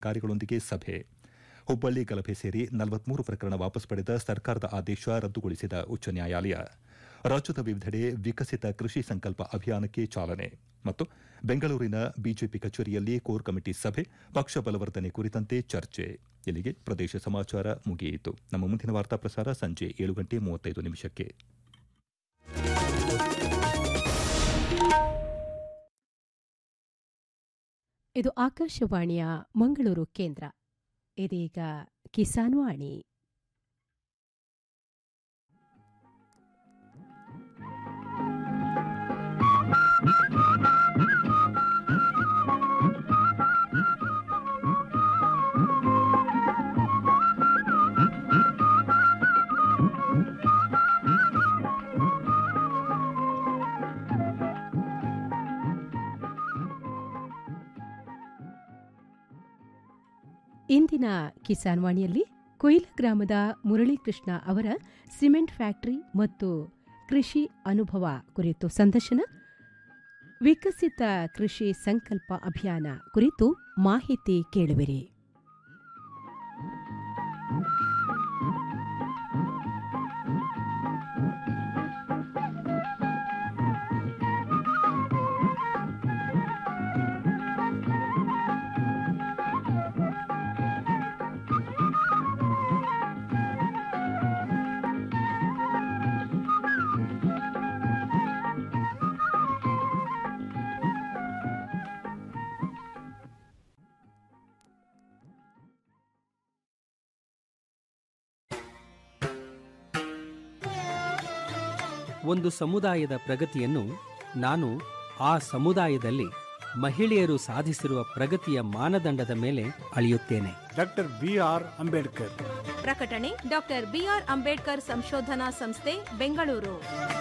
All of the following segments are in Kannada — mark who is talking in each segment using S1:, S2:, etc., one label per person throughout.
S1: ಅಧಿಕಾರಿಗಳೊಂದಿಗೆ ಸಭೆ ಹುಬ್ಬಳ್ಳಿ ಗಲಭೆ ಸೇರಿ ನಲವತ್ಮೂರು ಪ್ರಕರಣ ವಾಪಸ್ ಪಡೆದ ಸರ್ಕಾರದ ಆದೇಶ ರದ್ದುಗೊಳಿಸಿದ ಉಚ್ಚ ನ್ಯಾಯಾಲಯ ರಾಜ್ಯದ ವಿವಿಧೆಡೆ ವಿಕಸಿತ ಕೃಷಿ ಸಂಕಲ್ಪ ಅಭಿಯಾನಕ್ಕೆ ಚಾಲನೆ ಮತ್ತು ಬೆಂಗಳೂರಿನ ಬಿಜೆಪಿ ಕಚೇರಿಯಲ್ಲಿ ಕೋರ್ ಕಮಿಟಿ ಸಭೆ ಪಕ್ಷ ಬಲವರ್ಧನೆ ಕುರಿತಂತೆ ಚರ್ಚೆ ಇಲ್ಲಿಗೆ ಪ್ರದೇಶ ಸಮಾಚಾರ ಮುಗಿಯಿತು ನಮ್ಮ ಮುಂದಿನ ವಾರ್ತಾ ಪ್ರಸಾರ ಸಂಜೆ ಏಳು ಗಂಟೆ ಮೂವತ್ತೈದು ನಿಮಿಷಕ್ಕೆ
S2: ಇದು ಆಕಾಶವಾಣಿಯ ಮಂಗಳೂರು ಕೇಂದ್ರ ಇದೀಗ ಕಿಸಾನ್ ವಾಣಿ ಇಂದಿನ ಕಿಸಾನ್ ವಾಣಿಯಲ್ಲಿ ಕೊಯ್ಲ ಗ್ರಾಮದ ಮುರಳೀಕೃಷ್ಣ ಅವರ ಸಿಮೆಂಟ್ ಫ್ಯಾಕ್ಟರಿ ಮತ್ತು ಕೃಷಿ ಅನುಭವ ಕುರಿತು ಸಂದರ್ಶನ ವಿಕಸಿತ ಕೃಷಿ ಸಂಕಲ್ಪ ಅಭಿಯಾನ ಕುರಿತು ಮಾಹಿತಿ ಕೇಳುವಿರಿ
S3: ಒಂದು ಸಮುದಾಯದ ಪ್ರಗತಿಯನ್ನು ನಾನು ಆ ಸಮುದಾಯದಲ್ಲಿ ಮಹಿಳೆಯರು ಸಾಧಿಸಿರುವ ಪ್ರಗತಿಯ ಮಾನದಂಡದ ಮೇಲೆ ಅಳೆಯುತ್ತೇನೆ
S4: ಡಾಕ್ಟರ್ ಬಿ ಆರ್ ಅಂಬೇಡ್ಕರ್
S5: ಪ್ರಕಟಣೆ ಡಾಕ್ಟರ್ ಬಿಆರ್ ಅಂಬೇಡ್ಕರ್ ಸಂಶೋಧನಾ ಸಂಸ್ಥೆ ಬೆಂಗಳೂರು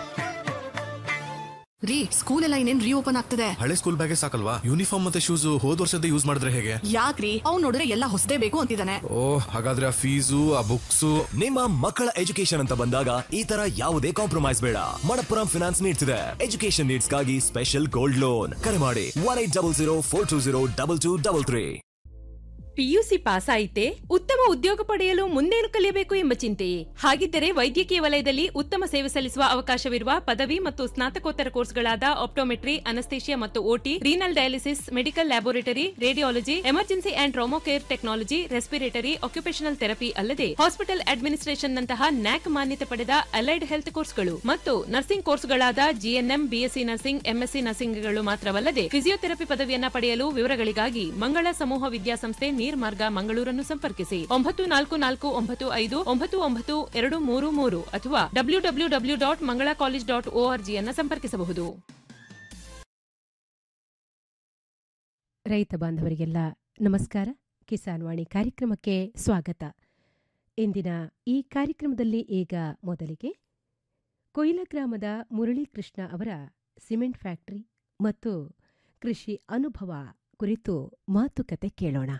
S6: ರೀ ಸ್ಕೂಲ್ ಎಲ್ಲ ಇನ್ನೇನ್ ರೀಓಪನ್ ಆಗ್ತದೆ
S7: ಹಳೆ ಸ್ಕೂಲ್ ಬ್ಯಾಗೆ ಸಾಕಲ್ವಾ ಯೂನಿಫಾರ್ಮ್ ಮತ್ತೆ ಶೂಸ್ ಹೋದ್ ವರ್ಷದ ಯೂಸ್ ಮಾಡಿದ್ರೆ ಹೇಗೆ
S6: ಯಾಕ್ರಿ ಅವ್ನ್ ನೋಡಿದ್ರೆ ಎಲ್ಲ ಹೊಸದೇ ಬೇಕು ಅಂತಿದ್ದಾನೆ
S7: ಓ ಹಾಗಾದ್ರೆ ಆ ಫೀಸು ಆ ಬುಕ್ಸು
S8: ನಿಮ್ಮ ಮಕ್ಕಳ ಎಜುಕೇಶನ್ ಅಂತ ಬಂದಾಗ ಈ ತರ ಯಾವುದೇ ಕಾಂಪ್ರಮೈಸ್ ಬೇಡ ಮಣಪ್ಪುರಂ ಫಿನಾನ್ಸ್ ನೀಡ್ಸ್ ಇದೆ ಎಜುಕೇಶನ್ ನೀಡ್ಸ್ ಗಾಗಿ ಸ್ಪೆಷಲ್ ಗೋಲ್ಡ್ ಲೋನ್ ಕರೆ ಮಾಡಿ one eight double zero four two zero double two double three
S5: PUC pass ಆಯಿತೆ ಉತ್ತಮ ಉದ್ಯೋಗ ಪಡೆಯಲು ಮುಂದೇನು ಕಲಿಯಬೇಕು ಎಂಬ ಚಿಂತೆಯೇ ಹಾಗಿದ್ದರೆ ವೈದ್ಯಕೀಯ ವಲಯದಲ್ಲಿ ಉತ್ತಮ ಸೇವೆ ಸಲ್ಲಿಸುವ ಅವಕಾಶವಿರುವ ಪದವಿ ಮತ್ತು ಸ್ನಾತಕೋತ್ತರ ಕೋರ್ಸ್ಗಳಾದ ಆಪ್ಟೋಮೆಟ್ರಿ ಅನಸ್ತೇಷಿಯಾ ಮತ್ತು OT renal dialysis medical laboratory radiology emergency and trauma care technology respiratory occupational therapy ಅಲ್ಲದೆ ಹಾಸ್ಪಿಟಲ್ ಅಡ್ಮಿನಿಸ್ಟ್ರೇಷನ್ ನಂತಹ ನ್ಯಾಕ್ ಮಾನ್ಯತೆ ಪಡೆದ ಅಲೈಡ್ ಹೆಲ್ತ್ ಕೋರ್ಸ್ಗಳು ಮತ್ತು ನರ್ಸಿಂಗ್ ಕೋರ್ಸ್ಗಳಾದ ಜಿಎನ್ಎಂ ಬಿಎಸ್ಸಿ ನರ್ಸಿಂಗ್ ಎಂಎಸ್ಸಿ ನರ್ಸಿಂಗ್ಗಳು ಮಾತ್ರವಲ್ಲದೆ ಫಿಸಿಯೋಥೆರಪಿ ಪದವಿಯನ್ನ ಪಡೆಯಲು ವಿವರಗಳಿಗಾಗಿ ಮಂಗಳ ಸಮೂಹ ವಿದ್ಯಾಸಂಸ್ಥೆ ನೀರ್ಮಾರ್ಗ ಮಂಗಳೂರನ್ನು ಸಂಪರ್ಕಿಸಿ ಒಂಬತ್ತು ನಾಲ್ಕು ನಾಲ್ಕು ಒಂಬತ್ತು ಐದು ಒಂಬತ್ತು ಒಂಬತ್ತು ಎರಡು ಮೂರು ಮೂರು ಅಥವಾ W W W dot Mangala college dot ಓಆರ್ಜಿಯನ್ನ ಸಂಪರ್ಕಿಸಬಹುದು
S2: ರೈತ ಬಾಂಧವರಿಗೆಲ್ಲ ನಮಸ್ಕಾರ ಕಿಸಾನ್ ವಾಣಿ ಕಾರ್ಯಕ್ರಮಕ್ಕೆ ಸ್ವಾಗತ ಇಂದಿನ ಈ ಕಾರ್ಯಕ್ರಮದಲ್ಲಿ ಈಗ ಮೊದಲಿಗೆ ಕೊಯ್ಲ ಗ್ರಾಮದ ಮುರಳೀಕೃಷ್ಣ ಅವರ ಸಿಮೆಂಟ್ ಫ್ಯಾಕ್ಟರಿ ಮತ್ತು ಕೃಷಿ ಅನುಭವ ಕುರಿತು ಮಾತುಕತೆ ಕೇಳೋಣ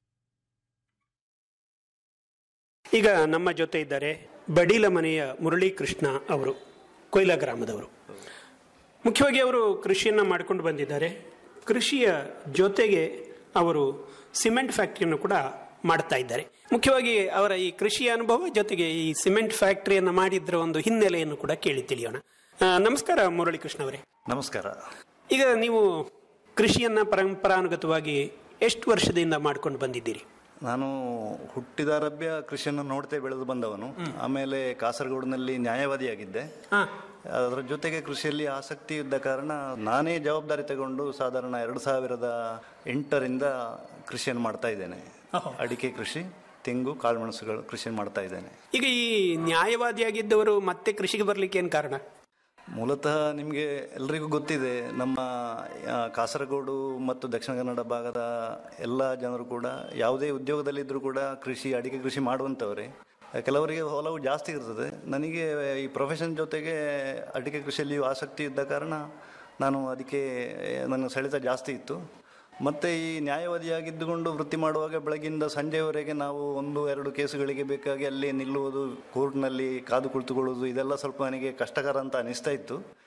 S9: ಈಗ ನಮ್ಮ ಜೊತೆ ಇದ್ದಾರೆ ಬಡೀಲ ಮನೆಯ ಮುರಳೀಕೃಷ್ಣ ಅವರು ಕೊಯ್ಲಾ ಗ್ರಾಮದವರು ಮುಖ್ಯವಾಗಿ ಅವರು ಕೃಷಿಯನ್ನು ಮಾಡಿಕೊಂಡು ಬಂದಿದ್ದಾರೆ ಕೃಷಿಯ ಜೊತೆಗೆ ಅವರು ಸಿಮೆಂಟ್ ಫ್ಯಾಕ್ಟ್ರಿಯನ್ನು ಕೂಡ ಮಾಡ್ತಾ ಇದ್ದಾರೆ ಮುಖ್ಯವಾಗಿ ಅವರ ಈ ಕೃಷಿಯ ಅನುಭವ ಜೊತೆಗೆ ಈ ಸಿಮೆಂಟ್ ಫ್ಯಾಕ್ಟರಿಯನ್ನು ಮಾಡಿದ್ರ ಒಂದು ಹಿನ್ನೆಲೆಯನ್ನು ಕೂಡ ಕೇಳಿ ತಿಳಿಯೋಣ ಆ, ನಮಸ್ಕಾರ ಮುರಳೀಕೃಷ್ಣ ಅವರೇ
S10: ನಮಸ್ಕಾರ
S9: ಈಗ ನೀವು ಕೃಷಿಯನ್ನ ಪರಂಪರಾನುಗತವಾಗಿ ಎಷ್ಟು ವರ್ಷದಿಂದ ಮಾಡ್ಕೊಂಡು ಬಂದಿದ್ದೀರಿ
S10: ನಾನು ಹುಟ್ಟಿದಾರಭ್ಯ ಕೃಷಿಯನ್ನು ನೋಡ್ತೇ ಬೆಳೆದು ಬಂದವನು ಆಮೇಲೆ ಕಾಸರಗೋಡಿನಲ್ಲಿ ನ್ಯಾಯವಾದಿಯಾಗಿದ್ದೆ ಅದರ ಜೊತೆಗೆ ಕೃಷಿಯಲ್ಲಿ ಆಸಕ್ತಿ ಇದ್ದ ಕಾರಣ ನಾನೇ ಜವಾಬ್ದಾರಿ ತಗೊಂಡು ಸಾಧಾರಣ ಎರಡು ಸಾವಿರದ ಎಂಟರಿಂದ ಕೃಷಿಯನ್ನು ಮಾಡ್ತಾ ಇದ್ದೇನೆ ಅಡಿಕೆ ಕೃಷಿ ತೆಂಗು ಕಾಳುಮೆಣಸುಗಳು ಕೃಷಿ ಮಾಡ್ತಾ ಇದ್ದೇನೆ
S9: ಈಗ ಈ ನ್ಯಾಯವಾದಿಯಾಗಿದ್ದವರು ಮತ್ತೆ ಕೃಷಿಗೆ ಬರ್ಲಿಕ್ಕೆ ಏನು ಕಾರಣ
S10: ಮೂಲತಃ ನಿಮಗೆ ಎಲ್ರಿಗೂ ಗೊತ್ತಿದೆ ನಮ್ಮ ಆ, ಕಾಸರಗೋಡು ಮತ್ತು ದಕ್ಷಿಣ ಕನ್ನಡ ಭಾಗದ ಎಲ್ಲ ಜನರು ಕೂಡ ಯಾವುದೇ ಉದ್ಯೋಗದಲ್ಲಿದ್ದರೂ ಕೂಡ ಕೃಷಿ ಅಡಿಕೆ ಕೃಷಿ ಮಾಡುವಂಥವ್ರೆ ಕೆಲವರಿಗೆ ಒಲವು ಜಾಸ್ತಿ ಇರ್ತದೆ ನನಗೆ ಈ ಪ್ರೊಫೆಷನ್ ಜೊತೆಗೆ ಅಡಿಕೆ ಕೃಷಿಯಲ್ಲಿಯೂ ಆಸಕ್ತಿ ಇದ್ದ ಕಾರಣ ನಾನು ಅದಕ್ಕೆ ನನ್ನ ಸೆಳೆತ ಜಾಸ್ತಿ ಇತ್ತು ಮತ್ತು ಈ ನ್ಯಾಯವಾದಿಯಾಗಿದ್ದುಕೊಂಡು ವೃತ್ತಿ ಮಾಡುವಾಗ ಬೆಳಗಿಂದ ಸಂಜೆಯವರೆಗೆ ನಾವು ಒಂದು ಎರಡು ಕೇಸುಗಳಿಗೆ ಬೇಕಾಗಿ ಅಲ್ಲಿ ನಿಲ್ಲುವುದು ಕೋರ್ಟ್ನಲ್ಲಿ ಕಾದು ಕುಳಿತುಕೊಳ್ಳುವುದು ಇದೆಲ್ಲ ಸ್ವಲ್ಪ ನನಗೆ ಕಷ್ಟಕರ ಅಂತ ಅನಿಸ್ತಾ ಇತ್ತು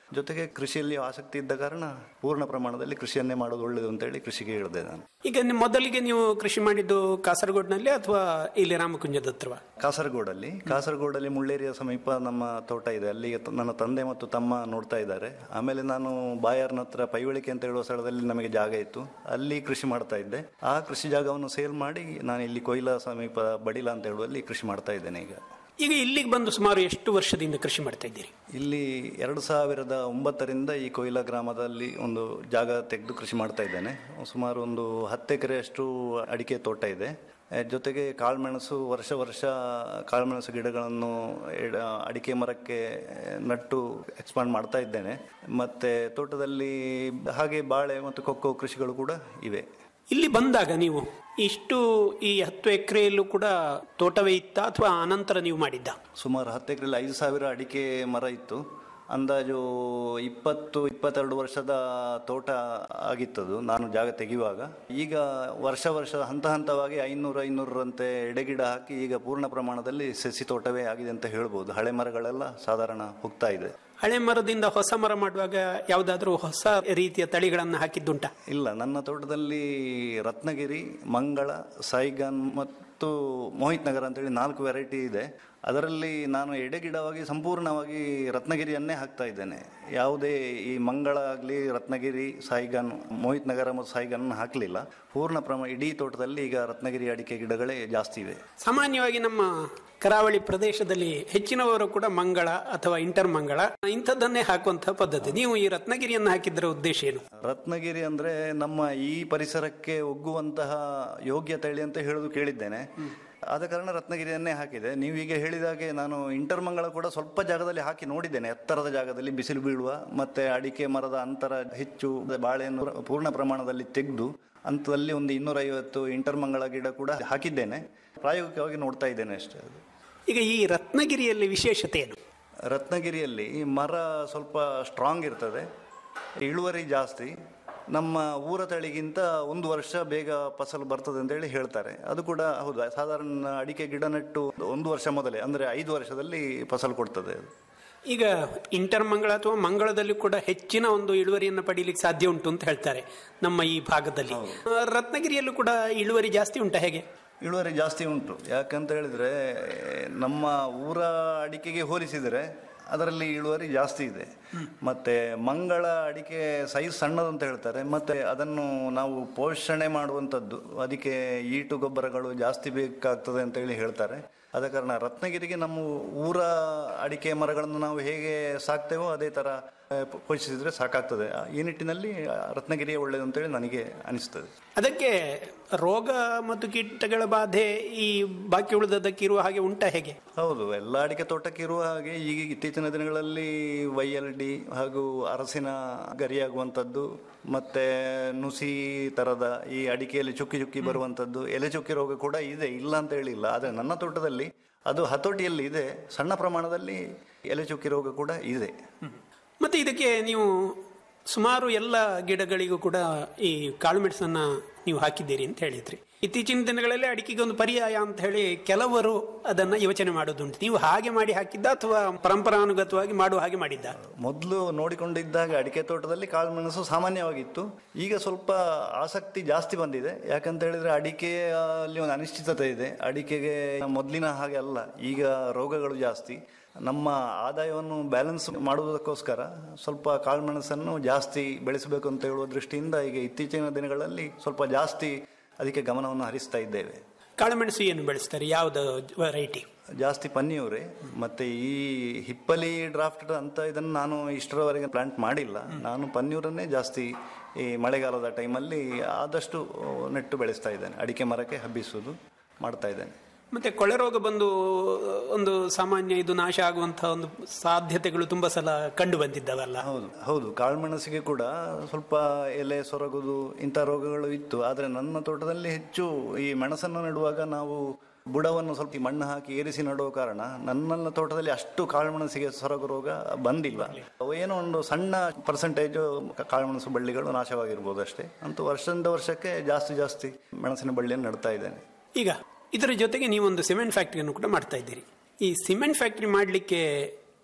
S10: ಜೊತೆಗೆ ಕೃಷಿಯಲ್ಲಿ ಆಸಕ್ತಿ ಇದ್ದ ಕಾರಣ ಪೂರ್ಣ ಪ್ರಮಾಣದಲ್ಲಿ ಕೃಷಿಯನ್ನೇ ಮಾಡೋದು ಒಳ್ಳೆಯದು ಅಂತೇಳಿ ಕೃಷಿಗೆ ಹೇಳಿದೆ ನಾನು
S9: ಈಗ ನಿಮ್ಮ ಮೊದಲಿಗೆ ನೀವು ಕೃಷಿ ಮಾಡಿದ್ದು ಕಾಸರಗೋಡ್ನಲ್ಲಿ ಅಥವಾ ಇಲ್ಲಿ ರಾಮಕುಂಜದ ಹತ್ರವ
S10: ಕಾಸರಗೋಡಲ್ಲಿ ಕಾಸರಗೋಡಲ್ಲಿ ಮುಳ್ಳೇರಿಯ ಸಮೀಪ ನಮ್ಮ ತೋಟ ಇದೆ ಅಲ್ಲಿ ನನ್ನ ತಂದೆ ಮತ್ತು ತಮ್ಮ ನೋಡ್ತಾ ಇದ್ದಾರೆ ಆಮೇಲೆ ನಾನು ಬಾಯಾರ್ನ ಹತ್ರ ಪೈವಳಿಕೆ ಅಂತ ಹೇಳುವ ಸ್ಥಳದಲ್ಲಿ ನಮಗೆ ಜಾಗ ಇತ್ತು ಅಲ್ಲಿ ಕೃಷಿ ಮಾಡ್ತಾ ಇದ್ದೆ ಆ ಕೃಷಿ ಜಾಗವನ್ನು ಸೇಲ್ ಮಾಡಿ ನಾನು ಇಲ್ಲಿ ಕೊಯ್ಲಾ ಸಮೀಪ ಬಡಿಲ ಅಂತ ಹೇಳುವಲ್ಲಿ ಕೃಷಿ ಮಾಡ್ತಾ ಇದ್ದೇನೆ ಈಗ
S9: ಈಗ ಇಲ್ಲಿಗೆ ಬಂದು ಸುಮಾರು ಎಷ್ಟು ವರ್ಷದಿಂದ ಕೃಷಿ ಮಾಡ್ತಾ ಇದ್ದೀರಿ
S10: ಇಲ್ಲಿ ಎರಡು ಸಾವಿರದ ಒಂಬತ್ತರಿಂದ ಈ ಕೊಯ್ಲಾ ಗ್ರಾಮದಲ್ಲಿ ಒಂದು ಜಾಗ ತೆಗೆದು ಕೃಷಿ ಮಾಡ್ತಾ ಇದ್ದೇನೆ ಸುಮಾರು ಒಂದು ಹತ್ತು ಎಕರೆಯಷ್ಟು ಅಡಿಕೆ ತೋಟ ಇದೆ ಆ, ಜೊತೆಗೆ ಕಾಳುಮೆಣಸು ವರ್ಷ ವರ್ಷ ಕಾಳುಮೆಣಸು ಗಿಡಗಳನ್ನು ಎಡ- ಅಡಿಕೆ ಮರಕ್ಕೆ ನಟ್ಟು ಎಕ್ಸ್ಪಾಂಡ್ ಮಾಡ್ತಾ ಇದ್ದೇನೆ ಮತ್ತೆ ತೋಟದಲ್ಲಿ ಹಾಗೆ ಬಾಳೆ ಮತ್ತು ಕೊಕ್ಕೋ ಕೃಷಿಗಳು ಕೂಡ ಇವೆ
S9: ಇಲ್ಲಿ ಬಂದಾಗ ನೀವು ಇಷ್ಟು ಈ ಹತ್ತು ಎಕರೆಯಲ್ಲೂ ಕೂಡ ತೋಟವೇ ಇತ್ತ ಅಥವಾ ಅನಂತರ ನೀವು ಮಾಡಿದ್ದ
S10: ಸುಮಾರು ಹತ್ತು ಎಕರೆಯಲ್ಲಿ ಐದು ಸಾವಿರ ಅಡಿಕೆ ಮರ ಇತ್ತು ಅಂದಾಜು ಇಪ್ಪತ್ತು ಇಪ್ಪತ್ತೆರಡು ವರ್ಷದ ತೋಟ ಆಗಿತ್ತದು ನಾನು ಜಾಗ ತೆಗೆಯುವಾಗ ಈಗ ವರ್ಷ ವರ್ಷ ಹಂತ ಹಂತವಾಗಿ ಐನೂರು ಐನೂರರಂತೆ ಎಡೆಗಿಡ ಹಾಕಿ ಈಗ ಪೂರ್ಣ ಪ್ರಮಾಣದಲ್ಲಿ ಸಸಿ ತೋಟವೇ ಆಗಿದೆ ಅಂತ ಹೇಳ್ಬೋದು ಹಳೆ ಮರಗಳೆಲ್ಲ ಸಾಧಾರಣ ಹೋಗ್ತಾ ಇದೆ
S9: ಹಳೆ ಮರದಿಂದ ಹೊಸ ಮರ ಮಾಡುವಾಗ ಯಾವುದಾದ್ರೂ ಹೊಸ ರೀತಿಯ ತಳಿಗಳನ್ನು ಹಾಕಿದ್ದುಂಟ
S10: ಇಲ್ಲ ನನ್ನ ತೋಟದಲ್ಲಿ ರತ್ನಗಿರಿ ಮಂಗಳ ಸೈಗನ್ ಮತ್ತು ಮೋಹಿತ್ ನಗರ ಅಂತೇಳಿ ನಾಲ್ಕು ವೆರೈಟಿ ಇದೆ ಅದರಲ್ಲಿ ನಾನು ಎಡೆಗಿಡವಾಗಿ ಸಂಪೂರ್ಣವಾಗಿ ರತ್ನಗಿರಿಯನ್ನೇ ಹಾಕ್ತಾ ಇದ್ದೇನೆ ಯಾವುದೇ ಈ ಮಂಗಳ ಆಗಲಿ ರತ್ನಗಿರಿ ಸಾಯಿಗನ್ ಮೋಹಿತ್ ನಗರ ಮತ್ತು ಸಾಯಿಗನ್ ಹಾಕಲಿಲ್ಲ ಪೂರ್ಣ ಪ್ರಮಾಣ ಇಡೀ ತೋಟದಲ್ಲಿ ಈಗ ರತ್ನಗಿರಿ ಅಡಿಕೆ ಗಿಡಗಳೇ ಜಾಸ್ತಿ ಇವೆ
S9: ಸಾಮಾನ್ಯವಾಗಿ ನಮ್ಮ ಕರಾವಳಿ ಪ್ರದೇಶದಲ್ಲಿ ಹೆಚ್ಚಿನವರು ಕೂಡ ಮಂಗಳ ಅಥವಾ ಇಂಟರ್ ಮಂಗಳ ಇಂಥದ್ದನ್ನೇ ಹಾಕುವಂತಹ ಪದ್ಧತಿ ನೀವು ಈ ರತ್ನಗಿರಿಯನ್ನು ಹಾಕಿದ್ರ ಉದ್ದೇಶ ಏನು
S10: ರತ್ನಗಿರಿ ಅಂದ್ರೆ ನಮ್ಮ ಈ ಪರಿಸರಕ್ಕೆ ಒಗ್ಗುವಂತಹ ಯೋಗ್ಯ ತಳಿ ಅಂತ ಹೇಳುದು ಕೇಳಿದ್ದೇನೆ ಆದ ಕಾರಣ ರತ್ನಗಿರಿಯನ್ನೇ ಹಾಕಿದೆ ನೀವು ಈಗ ಹೇಳಿದಾಗೆ ನಾನು ಇಂಟರ್ಮಂಗಳ ಕೂಡ ಸ್ವಲ್ಪ ಜಾಗದಲ್ಲಿ ಹಾಕಿ ನೋಡಿದ್ದೇನೆ ಎತ್ತರದ ಜಾಗದಲ್ಲಿ ಬಿಸಿಲು ಬೀಳುವ ಮತ್ತೆ ಅಡಿಕೆ ಮರದ ಅಂತರ ಹೆಚ್ಚು ಬಾಳೆಯನ್ನು ಪೂರ್ಣ ಪ್ರಮಾಣದಲ್ಲಿ ತೆಗೆದು ಅಂತದಲ್ಲಿ ಒಂದು ಇನ್ನೂರೈವತ್ತು ಇಂಟರ್ಮಂಗಳ ಗಿಡ ಕೂಡ ಹಾಕಿದ್ದೇನೆ ಪ್ರಾಯೋಗಿಕವಾಗಿ ನೋಡ್ತಾ ಇದ್ದೇನೆ ಅಷ್ಟೇ ಅದು
S9: ಈಗ ಈ ರತ್ನಗಿರಿಯಲ್ಲಿ ವಿಶೇಷತೆ ಏನು
S10: ರತ್ನಗಿರಿಯಲ್ಲಿ ಈ ಮರ ಸ್ವಲ್ಪ ಸ್ಟ್ರಾಂಗ್ ಇರ್ತದೆ ಇಳುವರಿ ಜಾಸ್ತಿ ನಮ್ಮ ಊರ ತಳಿಗಿಂತ ಒಂದು ವರ್ಷ ಬೇಗ ಫಸಲು ಬರ್ತದೆ ಅಂತೇಳಿ ಹೇಳ್ತಾರೆ ಅದು ಕೂಡ ಹೌದು ಸಾಧಾರಣ ಅಡಿಕೆ ಗಿಡ ನೆಟ್ಟು ಒಂದು ವರ್ಷ ಮೊದಲೇ ಅಂದರೆ ಐದು ವರ್ಷದಲ್ಲಿ ಫಸಲು ಕೊಡ್ತದೆ ಅದು
S9: ಈಗ ಇಂಟರ್ ಮಂಗಳ ಅಥವಾ ಮಂಗಳದಲ್ಲಿ ಕೂಡ ಹೆಚ್ಚಿನ ಒಂದು ಇಳುವರಿಯನ್ನು ಪಡೀಲಿಕ್ಕೆ ಸಾಧ್ಯ ಉಂಟು ಅಂತ ಹೇಳ್ತಾರೆ ನಮ್ಮ ಈ ಭಾಗದಲ್ಲಿ ಆ, ರತ್ನಗಿರಿಯಲ್ಲೂ ಕೂಡ ಇಳುವರಿ ಜಾಸ್ತಿ ಉಂಟಾ ಹೇಗೆ
S10: ಇಳುವರಿ ಜಾಸ್ತಿ ಉಂಟು ಯಾಕಂತ ಹೇಳಿದ್ರೆ ನಮ್ಮ ಊರ ಅಡಿಕೆಗೆ ಹೋಲಿಸಿದರೆ ಅದರಲ್ಲಿ ಇಳುವರಿ ಜಾಸ್ತಿ ಇದೆ ಮತ್ತೆ ಮಂಗಳ ಅಡಿಕೆ ಸೈಜ್ ಸಣ್ಣದು ಅಂತ ಹೇಳ್ತಾರೆ ಮತ್ತೆ ಅದನ್ನು ನಾವು ಪೋಷಣೆ ಮಾಡುವಂಥದ್ದು ಅದಕ್ಕೆ ಈಟು ಗೊಬ್ಬರಗಳು ಜಾಸ್ತಿ ಬೇಕಾಗ್ತದೆ ಅಂತ ಹೇಳಿ ಹೇಳ್ತಾರೆ ಆದ ಕಾರಣ ರತ್ನಗಿರಿಗೆ ನಮ್ಮ ಊರ ಅಡಿಕೆ ಮರಗಳನ್ನು ನಾವು ಹೇಗೆ ಸಾಕ್ತೇವೋ ಅದೇ ತರ ಆ, ಪೋಷಿಸಿದ್ರೆ ಸಾಕಾಗ್ತದೆ ಆ, ಈ ನಿಟ್ಟಿನಲ್ಲಿ ಆ, ರತ್ನಗಿರಿಯೇ ಒಳ್ಳೆಯದು ಅಂತೇಳಿ ನನಗೆ ಅನಿಸ್ತದೆ
S9: ಅದಕ್ಕೆ ರೋಗ ಮತ್ತು ಕೀಟಗಳ ಬಾಧೆ ಈ ಬಾಕಿ ಉಳಿದದಕ್ಕೆ ಇರುವ ಹಾಗೆ ಉಂಟಾ ಹೇಗೆ
S10: ಹೌದು ಎಲ್ಲ ಅಡಿಕೆ ತೋಟಕ್ಕೆ ಇರುವ ಹಾಗೆ ಈಗ ಇತ್ತೀಚಿನ ದಿನಗಳಲ್ಲಿ ವೈ ಎಲ್ ಡಿ ಹಾಗೂ ಅರಸಿನ ಗರಿಯಾಗುವಂಥದ್ದು ಮತ್ತೆ ನುಸಿ ತರದ ಈ ಅಡಿಕೆಯಲ್ಲಿ ಚುಕ್ಕಿ ಚುಕ್ಕಿ ಬರುವಂಥದ್ದು ಎಲೆ ಚುಕ್ಕಿ ರೋಗ ಕೂಡ ಇದೆ ಇಲ್ಲ ಅಂತ ಹೇಳಿಲ್ಲ ಆದರೆ ನನ್ನ ತೋಟದಲ್ಲಿ ಅದು ಹತೋಟಿಯಲ್ಲಿ ಇದೆ ಸಣ್ಣ ಪ್ರಮಾಣದಲ್ಲಿ ಎಲೆ ಚುಕ್ಕಿ ರೋಗ ಕೂಡ ಇದೆ
S9: ಮತ್ತೆ ಇದಕ್ಕೆ ನೀವು ಸುಮಾರು ಎಲ್ಲ ಗಿಡಗಳಿಗೂ ಕೂಡ ಈ ಕಾಳುಮೆಣಸನ್ನ ನೀವು ಹಾಕಿದ್ದೀರಿ ಅಂತ ಹೇಳಿದ್ರಿ ಇತ್ತೀಚಿನ ದಿನಗಳಲ್ಲಿ ಅಡಿಕೆಗೆ ಒಂದು ಪರ್ಯಾಯ ಅಂತ ಹೇಳಿ ಕೆಲವರು ಅದನ್ನ ಯೋಚನೆ ಮಾಡೋದುಂಟು ನೀವು ಹಾಗೆ ಮಾಡಿ ಹಾಕಿದ್ದ ಅಥವಾ ಪರಂಪರಾನುಗತವಾಗಿ ಮಾಡುವ ಹಾಗೆ ಮಾಡಿದ್ದ
S10: ಮೊದಲು ನೋಡಿಕೊಂಡಿದ್ದಾಗ ಅಡಿಕೆ ತೋಟದಲ್ಲಿ ಕಾಳುಮೆಣಸು ಸಾಮಾನ್ಯವಾಗಿತ್ತು ಈಗ ಸ್ವಲ್ಪ ಆಸಕ್ತಿ ಜಾಸ್ತಿ ಬಂದಿದೆ ಯಾಕಂತ ಹೇಳಿದ್ರೆ ಅಡಿಕೆಯಲ್ಲಿ ಒಂದು ಅನಿಶ್ಚಿತತೆ ಇದೆ ಅಡಿಕೆಗೆ ಮೊದಲಿನ ಹಾಗೆ ಅಲ್ಲ ಈಗ ರೋಗಗಳು ಜಾಸ್ತಿ ನಮ್ಮ ಆದಾಯವನ್ನು ಬ್ಯಾಲೆನ್ಸ್ ಮಾಡುವುದಕ್ಕೋಸ್ಕರ ಸ್ವಲ್ಪ ಕಾಳುಮೆಣಸನ್ನು ಜಾಸ್ತಿ ಬೆಳೆಸಬೇಕು ಅಂತ ಹೇಳುವ ದೃಷ್ಟಿಯಿಂದ ಈಗ ಇತ್ತೀಚಿನ ದಿನಗಳಲ್ಲಿ ಸ್ವಲ್ಪ ಜಾಸ್ತಿ ಅದಕ್ಕೆ ಗಮನವನ್ನು ಹರಿಸ್ತಾ ಇದ್ದೇವೆ
S9: ಕಾಳುಮೆಣಸು ಏನು ಬೆಳೆಸ್ತಾರೆ ಯಾವ್ದು ವೆರೈಟಿ
S10: ಜಾಸ್ತಿ ಪನ್ನಿಯೂರೆ ಮತ್ತೆ ಈ ಹಿಪ್ಪಲಿ ಡ್ರಾಫ್ಟ್ ಅಂತ ಇದನ್ನು ನಾನು ಇಷ್ಟರವರೆಗೆ ಪ್ಲಾಂಟ್ ಮಾಡಿಲ್ಲ ನಾನು ಪನ್ನಿಯೂರನ್ನೇ ಜಾಸ್ತಿ ಈ ಮಳೆಗಾಲದ ಟೈಮಲ್ಲಿ ಆದಷ್ಟು ನೆಟ್ಟು ಬೆಳೆಸ್ತಾ ಇದ್ದೇನೆ ಅಡಿಕೆ ಮರಕ್ಕೆ ಹಬ್ಬಿಸುವುದು ಮಾಡ್ತಾ ಇದ್ದೇನೆ
S9: ಮತ್ತೆ ಕೊಳೆ ರೋಗ ಬಂದು ಒಂದು ಸಾಮಾನ್ಯ ಇದು ನಾಶ ಆಗುವಂತಹ ಒಂದು ಸಾಧ್ಯತೆಗಳು ತುಂಬಾ ಸಲ ಕಂಡು ಬಂದಿದ್ದಾವಲ್ಲ
S10: ಹೌದು ಹೌದು ಕಾಳುಮೆಣಸಿಗೆ ಕೂಡ ಸ್ವಲ್ಪ ಎಲೆ ಸೊರಗುದು ಇಂಥ ರೋಗಗಳು ಇತ್ತು ಆದರೆ ನನ್ನ ತೋಟದಲ್ಲಿ ಹೆಚ್ಚು ಈ ಮೆಣಸನ್ನು ನೆಡುವಾಗ ನಾವು ಬುಡವನ್ನು ಸ್ವಲ್ಪ ಮಣ್ಣು ಹಾಕಿ ಏರಿಸಿ ನಡುವ ಕಾರಣ ನನ್ನ ತೋಟದಲ್ಲಿ ಅಷ್ಟು ಕಾಳುಮೆಣಸಿಗೆ ಸೊರಗು ರೋಗ ಬಂದಿಲ್ಲ ಏನೋ ಒಂದು ಸಣ್ಣ ಪರ್ಸೆಂಟೇಜು ಕಾಳುಮೆಣಸು ಬಳ್ಳಿಗಳು ನಾಶವಾಗಿರ್ಬೋದು ಅಷ್ಟೇ ಅಂತೂ ವರ್ಷದಿಂದ ವರ್ಷಕ್ಕೆ ಜಾಸ್ತಿ ಜಾಸ್ತಿ ಮೆಣಸಿನ ಬಳ್ಳಿಯನ್ನು ನೆಡ್ತಾ ಇದ್ದೇನೆ
S9: ಈಗ ಇದರ ಜೊತೆಗೆ ನೀವೊಂದು ಸಿಮೆಂಟ್ ಫ್ಯಾಕ್ಟರಿಯನ್ನು ಕೂಡ ಮಾಡ್ತಾ ಇದ್ದೀರಿ ಈ ಸಿಮೆಂಟ್ ಫ್ಯಾಕ್ಟರಿ ಮಾಡಲಿಕ್ಕೆ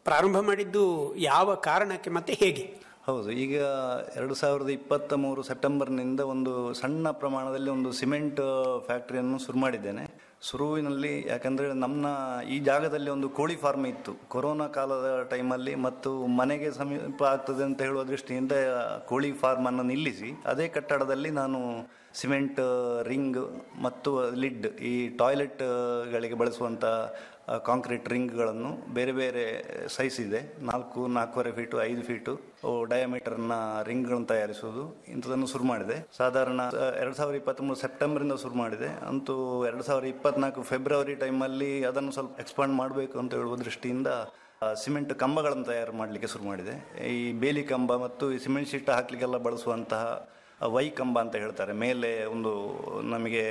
S9: ಪ್ರಾರಂಭ ಮಾಡಿದ್ದು ಯಾವ ಕಾರಣಕ್ಕೆ ಮತ್ತೆ ಹೇಗೆ
S10: ಹೌದು ಈಗ ಎರಡು ಸಾವಿರದ ಇಪ್ಪತ್ತ ಮೂರು ಸೆಪ್ಟೆಂಬರ್ನಿಂದ ಒಂದು ಸಣ್ಣ ಪ್ರಮಾಣದಲ್ಲಿ ಒಂದು ಸಿಮೆಂಟ್ ಫ್ಯಾಕ್ಟರಿಯನ್ನು ಶುರು ಮಾಡಿದ್ದೇನೆ ಶುರುವಿನಲ್ಲಿ ಯಾಕಂದರೆ ನಮ್ಮ ಈ ಜಾಗದಲ್ಲಿ ಒಂದು ಕೋಳಿ ಫಾರ್ಮ್ ಇತ್ತು ಕೊರೋನಾ ಕಾಲದ ಟೈಮಲ್ಲಿ ಮತ್ತು ಮನೆಗೆ ಸಮೀಪ ಆಗ್ತದೆ ಅಂತ ಹೇಳುವ ದೃಷ್ಟಿಯಿಂದ ಕೋಳಿ ಫಾರ್ಮನ್ನು ನಿಲ್ಲಿಸಿ ಅದೇ ಕಟ್ಟಡದಲ್ಲಿ ನಾನು ಸಿಮೆಂಟ್ ರಿಂಗ್ ಮತ್ತು ಲಿಡ್ ಈ ಟಾಯ್ಲೆಟ್ಗಳಿಗೆ ಬಳಸುವಂಥ ಕಾಂಕ್ರೀಟ್ ರಿಂಗ್ಗಳನ್ನು ಬೇರೆ ಬೇರೆ ಸೈಜ್ ಇದೆ ನಾಲ್ಕು ನಾಲ್ಕೂವರೆ ಫೀಟು ಐದು ಫೀಟು ಡಯಾಮೀಟರ್ನ ರಿಂಗ್ಗಳನ್ನು ತಯಾರಿಸುವುದು ಇಂಥದನ್ನು ಶುರು ಮಾಡಿದೆ ಸಾಧಾರಣ ಎರಡು ಸಾವಿರದ ಇಪ್ಪತ್ತ್ಮೂರು ಸೆಪ್ಟೆಂಬರಿಂದ ಶುರು ಮಾಡಿದೆ ಅಂತೂ ಎರಡು ಸಾವಿರದ ಇಪ್ಪತ್ನಾಲ್ಕು ಫೆಬ್ರವರಿ ಟೈಮಲ್ಲಿ ಅದನ್ನು ಸ್ವಲ್ಪ ಎಕ್ಸ್ಪಾಂಡ್ ಮಾಡಬೇಕು ಅಂತ ಹೇಳುವ ದೃಷ್ಟಿಯಿಂದ ಆ, ಸಿಮೆಂಟ್ ಕಂಬಗಳನ್ನು ತಯಾರು ಮಾಡಲಿಕ್ಕೆ ಶುರು ಮಾಡಿದೆ ಈ ಬೇಲಿ ಕಂಬ ಮತ್ತು ಈ ಸಿಮೆಂಟ್ ಶೀಟ್ ಹಾಕಲಿಕ್ಕೆಲ್ಲ ಬಳಸುವಂತಹ ವೈ ಕಂಬ ಅಂತ ಹೇಳ್ತಾರೆ ಮೇಲೆ ಒಂದು ನಮಗೆ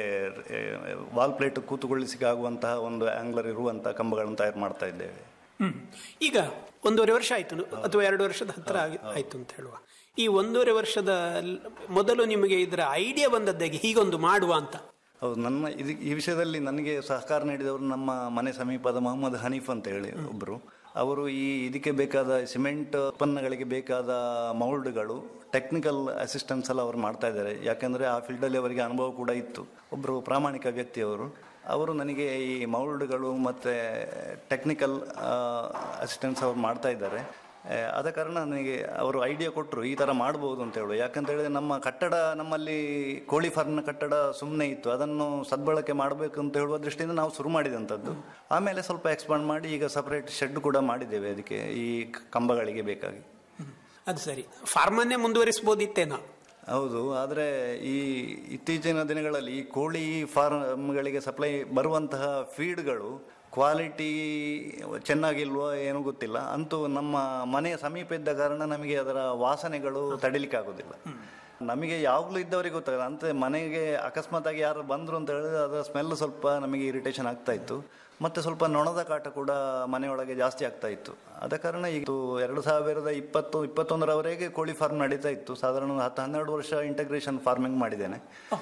S10: ವಾಲ್ ಪ್ಲೇಟ್ ಕೂತುಗೊಳಿಸಿಕೆ ಆಗುವಂತಹ ಒಂದು ಆಂಗ್ಲರ್ ಇರುವಂಥ ಕಂಬಗಳನ್ನು ತಯಾರು ಮಾಡ್ತಾ ಇದ್ದೇವೆ
S9: ಹ್ಮ್ ಈಗ ಒಂದೂವರೆ ವರ್ಷ ಆಯ್ತು ಅಥವಾ ಎರಡು ವರ್ಷದ ಹತ್ರ ಆಗಿ- ಆಯ್ತು ಅಂತ ಹೇಳುವ ಈ ಒಂದೂವರೆ ವರ್ಷದ ಲ್- ಮೊದಲು ನಿಮಗೆ ಇದರ ಐಡಿಯಾ ಬಂದದ್ದಾಗೆ ಹೀಗೊಂದು ಮಾಡುವ ಅಂತ
S10: ಹೌದು ನನ್ನ ಇದು ಈ ವಿಷಯದಲ್ಲಿ ನನಗೆ ಸಹಕಾರ ನೀಡಿದವರು ನಮ್ಮ ಮನೆ ಸಮೀಪದ ಮೊಹಮ್ಮದ್ ಹನೀಫ್ ಅಂತ ಹೇಳಿ ಒಬ್ಬರು ಅವರು ಈ ಇದಕ್ಕೆ ಬೇಕಾದ ಸಿಮೆಂಟ್ ಉತ್ಪನ್ನಗಳಿಗೆ ಬೇಕಾದ ಮೌಲ್ಡ್ಗಳು ಟೆಕ್ನಿಕಲ್ ಅಸಿಸ್ಟೆನ್ಸ್ ಎಲ್ಲ ಅವರು ಮಾಡ್ತಾ ಇದ್ದಾರೆ ಯಾಕೆಂದರೆ ಆ ಫೀಲ್ಡಲ್ಲಿ ಅವರಿಗೆ ಅನುಭವ ಕೂಡ ಇತ್ತು ಒಬ್ಬರು ಪ್ರಾಮಾಣಿಕ ವ್ಯಕ್ತಿಯವರು ಅವರು ನನಗೆ ಈ ಮೌಲ್ಡ್ಗಳು ಮತ್ತು ಟೆಕ್ನಿಕಲ್ ಅಸಿಸ್ಟೆನ್ಸ್ ಅವರು ಮಾಡ್ತಾ ಇದ್ದಾರೆ ಆ, ಆದ ಕಾರಣ ನನಗೆ ಅವರು ಐಡಿಯಾ ಕೊಟ್ಟರು ಈ ಥರ ಮಾಡ್ಬೋದು ಅಂತ ಹೇಳು ಯಾಕಂತ ಹೇಳಿದ್ರೆ ನಮ್ಮ ಕಟ್ಟಡ ನಮ್ಮಲ್ಲಿ ಕೋಳಿ ಫಾರ್ಮ್ನ ಕಟ್ಟಡ ಸುಮ್ಮನೆ ಇತ್ತು ಅದನ್ನು ಸದ್ಬಳಕೆ ಮಾಡಬೇಕು ಅಂತ ಹೇಳುವ ದೃಷ್ಟಿಯಿಂದ ನಾವು ಶುರು ಮಾಡಿದಂಥದ್ದು ಆಮೇಲೆ ಸ್ವಲ್ಪ ಎಕ್ಸ್ಪಾಂಡ್ ಮಾಡಿ ಈಗ ಸಪರೇಟ್ ಶೆಡ್ ಕೂಡ ಮಾಡಿದ್ದೇವೆ ಅದಕ್ಕೆ ಈ ಕ- ಕಂಬಗಳಿಗೆ ಬೇಕಾಗಿ
S9: ಅದು ಸರಿ ಫಾರ್ಮನ್ನೇ ಮುಂದುವರಿಸಬಹುದಿತ್ತೇನೋ
S10: ಹೌದು ಆದರೆ ಈ ಇತ್ತೀಚಿನ ದಿನಗಳಲ್ಲಿ ಈ ಕೋಳಿ ಫಾರ್ಮ್ಗಳಿಗೆ ಸಪ್ಲೈ ಬರುವಂತಹ ಫೀಡ್ಗಳು ಕ್ವಾಲಿಟಿ ಚೆನ್ನಾಗಿಲ್ವೋ ಏನೂ ಗೊತ್ತಿಲ್ಲ ಅಂತೂ ನಮ್ಮ ಮನೆಯ ಸಮೀಪ ಇದ್ದ ಕಾರಣ ನಮಗೆ ಅದರ ವಾಸನೆಗಳು ತಡಿಲಿಕ್ಕೆ ಆಗೋದಿಲ್ಲ ನಮಗೆ ಯಾವಾಗಲೂ ಇದ್ದವರಿಗೆ ಗೊತ್ತಾಗಲ್ಲ ಅಂತ ಮನೆಗೆ ಅಕಸ್ಮಾತಾಗಿ ಯಾರು ಬಂದರು ಅಂತ ಹೇಳಿದ್ರೆ ಅದರ ಸ್ಮೆಲ್ ಸ್ವಲ್ಪ ನಮಗೆ ಇರಿಟೇಷನ್ ಆಗ್ತಾ ಇತ್ತು ಮತ್ತು ಸ್ವಲ್ಪ ನೊಣದ ಕಾಟ ಕೂಡ ಮನೆಯೊಳಗೆ ಜಾಸ್ತಿ ಆಗ್ತಾ ಇತ್ತು ಆದ ಕಾರಣ ಇದು ಎರಡು ಸಾವಿರದ ಇಪ್ಪತ್ತು ಇಪ್ಪತ್ತೊಂದರವರೆಗೆ ಕೋಳಿ ಫಾರ್ಮ್ ನಡೀತಾ ಇತ್ತು ಸಾಧಾರಣ ಒಂದು ಹತ್ತು ಹನ್ನೆರಡು ವರ್ಷ ಇಂಟಗ್ರೇಷನ್ ಫಾರ್ಮಿಂಗ್ ಮಾಡಿದ್ದೇನೆ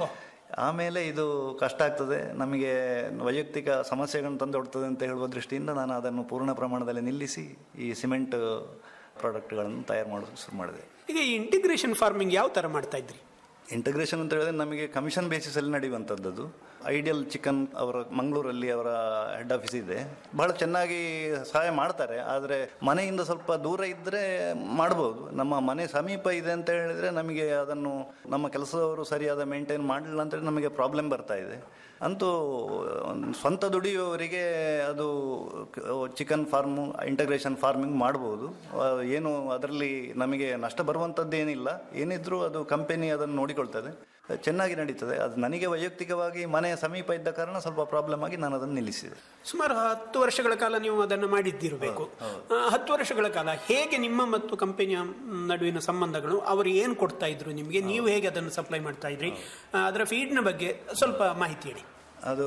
S10: ಆಮೇಲೆ ಇದು ಕಷ್ಟ ಆಗ್ತದೆ ನಮಗೆ ವೈಯಕ್ತಿಕ ಸಮಸ್ಯೆಗಳನ್ನು ತಂದೊಡ್ತದೆ ಅಂತ ಹೇಳುವ ದೃಷ್ಟಿಯಿಂದ ನಾನು ಅದನ್ನು ಪೂರ್ಣ ಪ್ರಮಾಣದಲ್ಲಿ ನಿಲ್ಲಿಸಿ ಈ ಸಿಮೆಂಟ್ ಪ್ರಾಡಕ್ಟ್ಗಳನ್ನು ತಯಾರು ಮಾಡೋದು ಶುರು ಮಾಡಿದೆ
S9: ಈಗ ಈ ಇಂಟಿಗ್ರೇಷನ್ ಫಾರ್ಮಿಂಗ್ ಯಾವ ತರ ಮಾಡ್ತಾ ಇದ್ರಿ
S10: ಇಂಟಗ್ರೇಷನ್ ಅಂತ ಹೇಳಿದ್ರೆ ನಮಗೆ ಕಮಿಷನ್ ಬೇಸಿಸಲ್ಲಿ ನಡೆಯುವಂಥದ್ದು ಐಡಿಯಲ್ ಚಿಕನ್ ಅವರ ಮಂಗಳೂರಲ್ಲಿ ಅವರ ಹೆಡ್ ಆಫೀಸ್ ಇದೆ ಬಹಳ ಚೆನ್ನಾಗಿ ಸಹಾಯ ಮಾಡ್ತಾರೆ ಆದರೆ ಮನೆಯಿಂದ ಸ್ವಲ್ಪ ದೂರ ಇದ್ದರೆ ಮಾಡ್ಬೋದು ನಮ್ಮ ಮನೆ ಸಮೀಪ ಇದೆ ಅಂತ ಹೇಳಿದರೆ ನಮಗೆ ಅದನ್ನು ನಮ್ಮ ಕೆಲಸದವರು ಸರಿಯಾದ ಮೇಂಟೈನ್ ಮಾಡಲಿಲ್ಲ ಅಂತ ಹೇಳಿ ನಮಗೆ ಪ್ರಾಬ್ಲಮ್ ಬರ್ತಾ ಇದೆ ಅಂತೂ ಒಂದು ಸ್ವಂತ ದುಡಿಯುವವರಿಗೆ ಅದು ಚಿಕನ್ ಫಾರ್ಮು ಇಂಟಗ್ರೇಷನ್ ಫಾರ್ಮಿಂಗ್ ಮಾಡ್ಬೋದು ಆ, ಏನು ಅದರಲ್ಲಿ ನಮಗೆ ನಷ್ಟ ಬರುವಂಥದ್ದೇನಿಲ್ಲ ಏನಿದ್ರೂ ಅದು ಕಂಪೆನಿ ಅದನ್ನು ನೋಡಿಕೊಳ್ತದೆ ಚೆನ್ನಾಗಿ ನಡೀತದೆ ಅದು ನನಗೆ ವೈಯಕ್ತಿಕವಾಗಿ ಮನೆಯ ಸಮೀಪ ಇದ್ದ ಕಾರಣ ಸ್ವಲ್ಪ ಪ್ರಾಬ್ಲಮ್ ಆಗಿ ನಾನು ಅದನ್ನು ನಿಲ್ಲಿಸಿದೆ
S9: ಸುಮಾರು ಹತ್ತು ವರ್ಷಗಳ ಕಾಲ ನೀವು ಅದನ್ನು ಮಾಡಿದ್ದಿರಬೇಕು ಆ, ಹತ್ತು ವರ್ಷಗಳ ಕಾಲ ಹೇಗೆ ನಿಮ್ಮ ಮತ್ತು ಕಂಪನಿಯ ನಡುವಿನ ಸಂಬಂಧಗಳು ಅವರು ಏನು ಕೊಡ್ತಾ ಇದ್ರು ನಿಮಗೆ ನೀವು ಹೇಗೆ ಅದನ್ನು ಸಪ್ಲೈ ಮಾಡ್ತಾ ಇದ್ರಿ ಆ, ಅದರ ಫೀಡ್ನ ಬಗ್ಗೆ ಸ್ವಲ್ಪ ಮಾಹಿತಿ ಹೇಳಿ
S10: ಅದು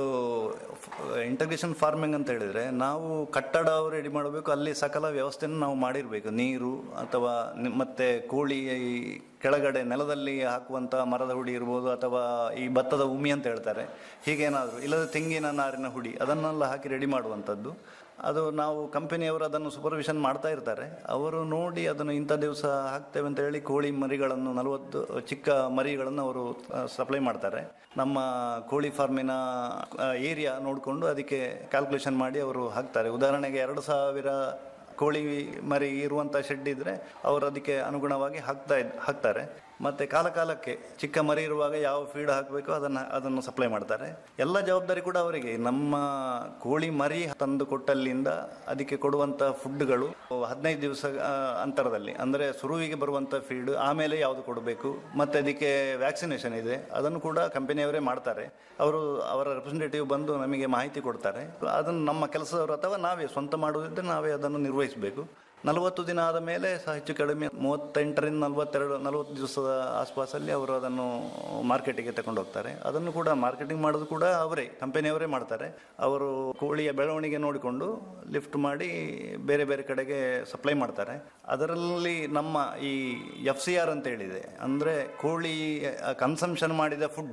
S10: ಇಂಟಗ್ರೇಷನ್ ಫಾರ್ಮಿಂಗ್ ಅಂತ ಹೇಳಿದರೆ ನಾವು ಕಟ್ಟಡ ರೆಡಿ ಮಾಡಬೇಕು ಅಲ್ಲಿ ಸಕಲ ವ್ಯವಸ್ಥೆಯನ್ನು ನಾವು ಮಾಡಿರಬೇಕು ನೀರು ಅಥವಾ ನಿ- ಮತ್ತೆ ಕೋಳಿ ಈ ಕೆಳಗಡೆ ನೆಲದಲ್ಲಿ ಹಾಕುವಂಥ ಮರದ ಹುಡಿ ಇರ್ಬೋದು ಅಥವಾ ಈ ಭತ್ತದ ಉಮಿ ಅಂತ ಹೇಳ್ತಾರೆ ಹೀಗೇನಾದರೂ ಇಲ್ಲದ ತೆಂಗಿನ ನಾರಿನ ಹುಡಿ ಅದನ್ನೆಲ್ಲ ಹಾಕಿ ರೆಡಿ ಮಾಡುವಂಥದ್ದು ಅದು ನಾವು ಕಂಪನಿಯವರು ಅದನ್ನು ಸೂಪರ್ವಿಷನ್ ಮಾಡ್ತಾ ಇರ್ತಾರೆ ಅವರು ನೋಡಿ ಅದನ್ನು ಇಂಥ ದಿವಸ ಹಾಕ್ತೇವೆ ಅಂತ ಹೇಳಿ ಕೋಳಿ ಮರಿಗಳನ್ನು ನಲವತ್ತು ಚಿಕ್ಕ ಮರಿಗಳನ್ನು ಅವರು ಸಪ್ಲೈ ಮಾಡ್ತಾರೆ ನಮ್ಮ ಕೋಳಿ ಫಾರ್ಮಿನ ಏರಿಯಾ ನೋಡಿಕೊಂಡು ಅದಕ್ಕೆ ಕ್ಯಾಲ್ಕುಲೇಷನ್ ಮಾಡಿ ಅವರು ಹಾಕ್ತಾರೆ ಉದಾಹರಣೆಗೆ ಎರಡು ಸಾವಿರ ಕೋಳಿ ಮರಿ ಇರುವಂಥ ಶೆಡ್ ಇದ್ದರೆ ಅವರು ಅದಕ್ಕೆ ಅನುಗುಣವಾಗಿ ಹಾಕ್ತಾ ಇದ್ ಹಾಕ್ತಾರೆ ಮತ್ತು ಕಾಲ ಕಾಲಕ್ಕೆ ಚಿಕ್ಕ ಮರಿ ಇರುವಾಗ ಯಾವ ಫೀಡ್ ಹಾಕಬೇಕು ಅದನ್ನು ಅದನ್ನು ಸಪ್ಲೈ ಮಾಡ್ತಾರೆ ಎಲ್ಲ ಜವಾಬ್ದಾರಿ ಕೂಡ ಅವರಿಗೆ ನಮ್ಮ ಕೋಳಿ ಮರಿ ತಂದು ಕೊಟ್ಟಲ್ಲಿಂದ ಅದಕ್ಕೆ ಕೊಡುವಂಥ ಫುಡ್ಗಳು ಹದಿನೈದು ದಿವಸ ಆ, ಅಂತರದಲ್ಲಿ ಅಂದರೆ ಸುರುವಿಗೆ ಬರುವಂಥ ಫೀಡ್ ಆಮೇಲೆ ಯಾವುದು ಕೊಡಬೇಕು ಮತ್ತು ಅದಕ್ಕೆ ವ್ಯಾಕ್ಸಿನೇಷನ್ ಇದೆ ಅದನ್ನು ಕೂಡ ಕಂಪನಿಯವರೇ ಮಾಡ್ತಾರೆ ಅವರು ಅವರ ರೆಪ್ರೆಸೆಂಟೇಟಿವ್ ಬಂದು ನಮಗೆ ಮಾಹಿತಿ ಕೊಡ್ತಾರೆ ಅದನ್ನು ನಮ್ಮ ಕೆಲಸದವರು ಅಥವಾ ನಾವೇ ಸ್ವಂತ ಮಾಡುವುದಿದ್ದರೆ ನಾವೇ ಅದನ್ನು ನಿರ್ವಹಿಸಬೇಕು ನಲವತ್ತು ದಿನ ಆದ ಮೇಲೆ ಸಹ ಹೆಚ್ಚು ಕಡಿಮೆ ಮೂವತ್ತೆಂಟರಿಂದ ನಲವತ್ತೆರಡು ನಲವತ್ತು ದಿವಸದ ಆಸ್ಪಾಸಲ್ಲಿ ಅವರು ಅದನ್ನು ಮಾರ್ಕೆಟಿಗೆ ತಗೊಂಡು ಹೋಗ್ತಾರೆ ಅದನ್ನು ಕೂಡ ಮಾರ್ಕೆಟಿಂಗ್ ಮಾಡೋದು ಕೂಡ ಅವರೇ ಕಂಪನಿಯವರೇ ಮಾಡ್ತಾರೆ ಅವರು ಕೋಳಿಯ ಬೆಳವಣಿಗೆ ನೋಡಿಕೊಂಡು ಲಿಫ್ಟ್ ಮಾಡಿ ಬೇರೆ ಬೇರೆ ಕಡೆಗೆ ಸಪ್ಲೈ ಮಾಡ್ತಾರೆ ಅದರಲ್ಲಿ ನಮ್ಮ ಈ ಎಫ್ ಸಿ ಆರ್ ಅಂತ ಹೇಳಿದೆ ಅಂದರೆ ಕೋಳಿ ಕನ್ಸಂಪ್ಷನ್ ಮಾಡಿದ ಫುಡ್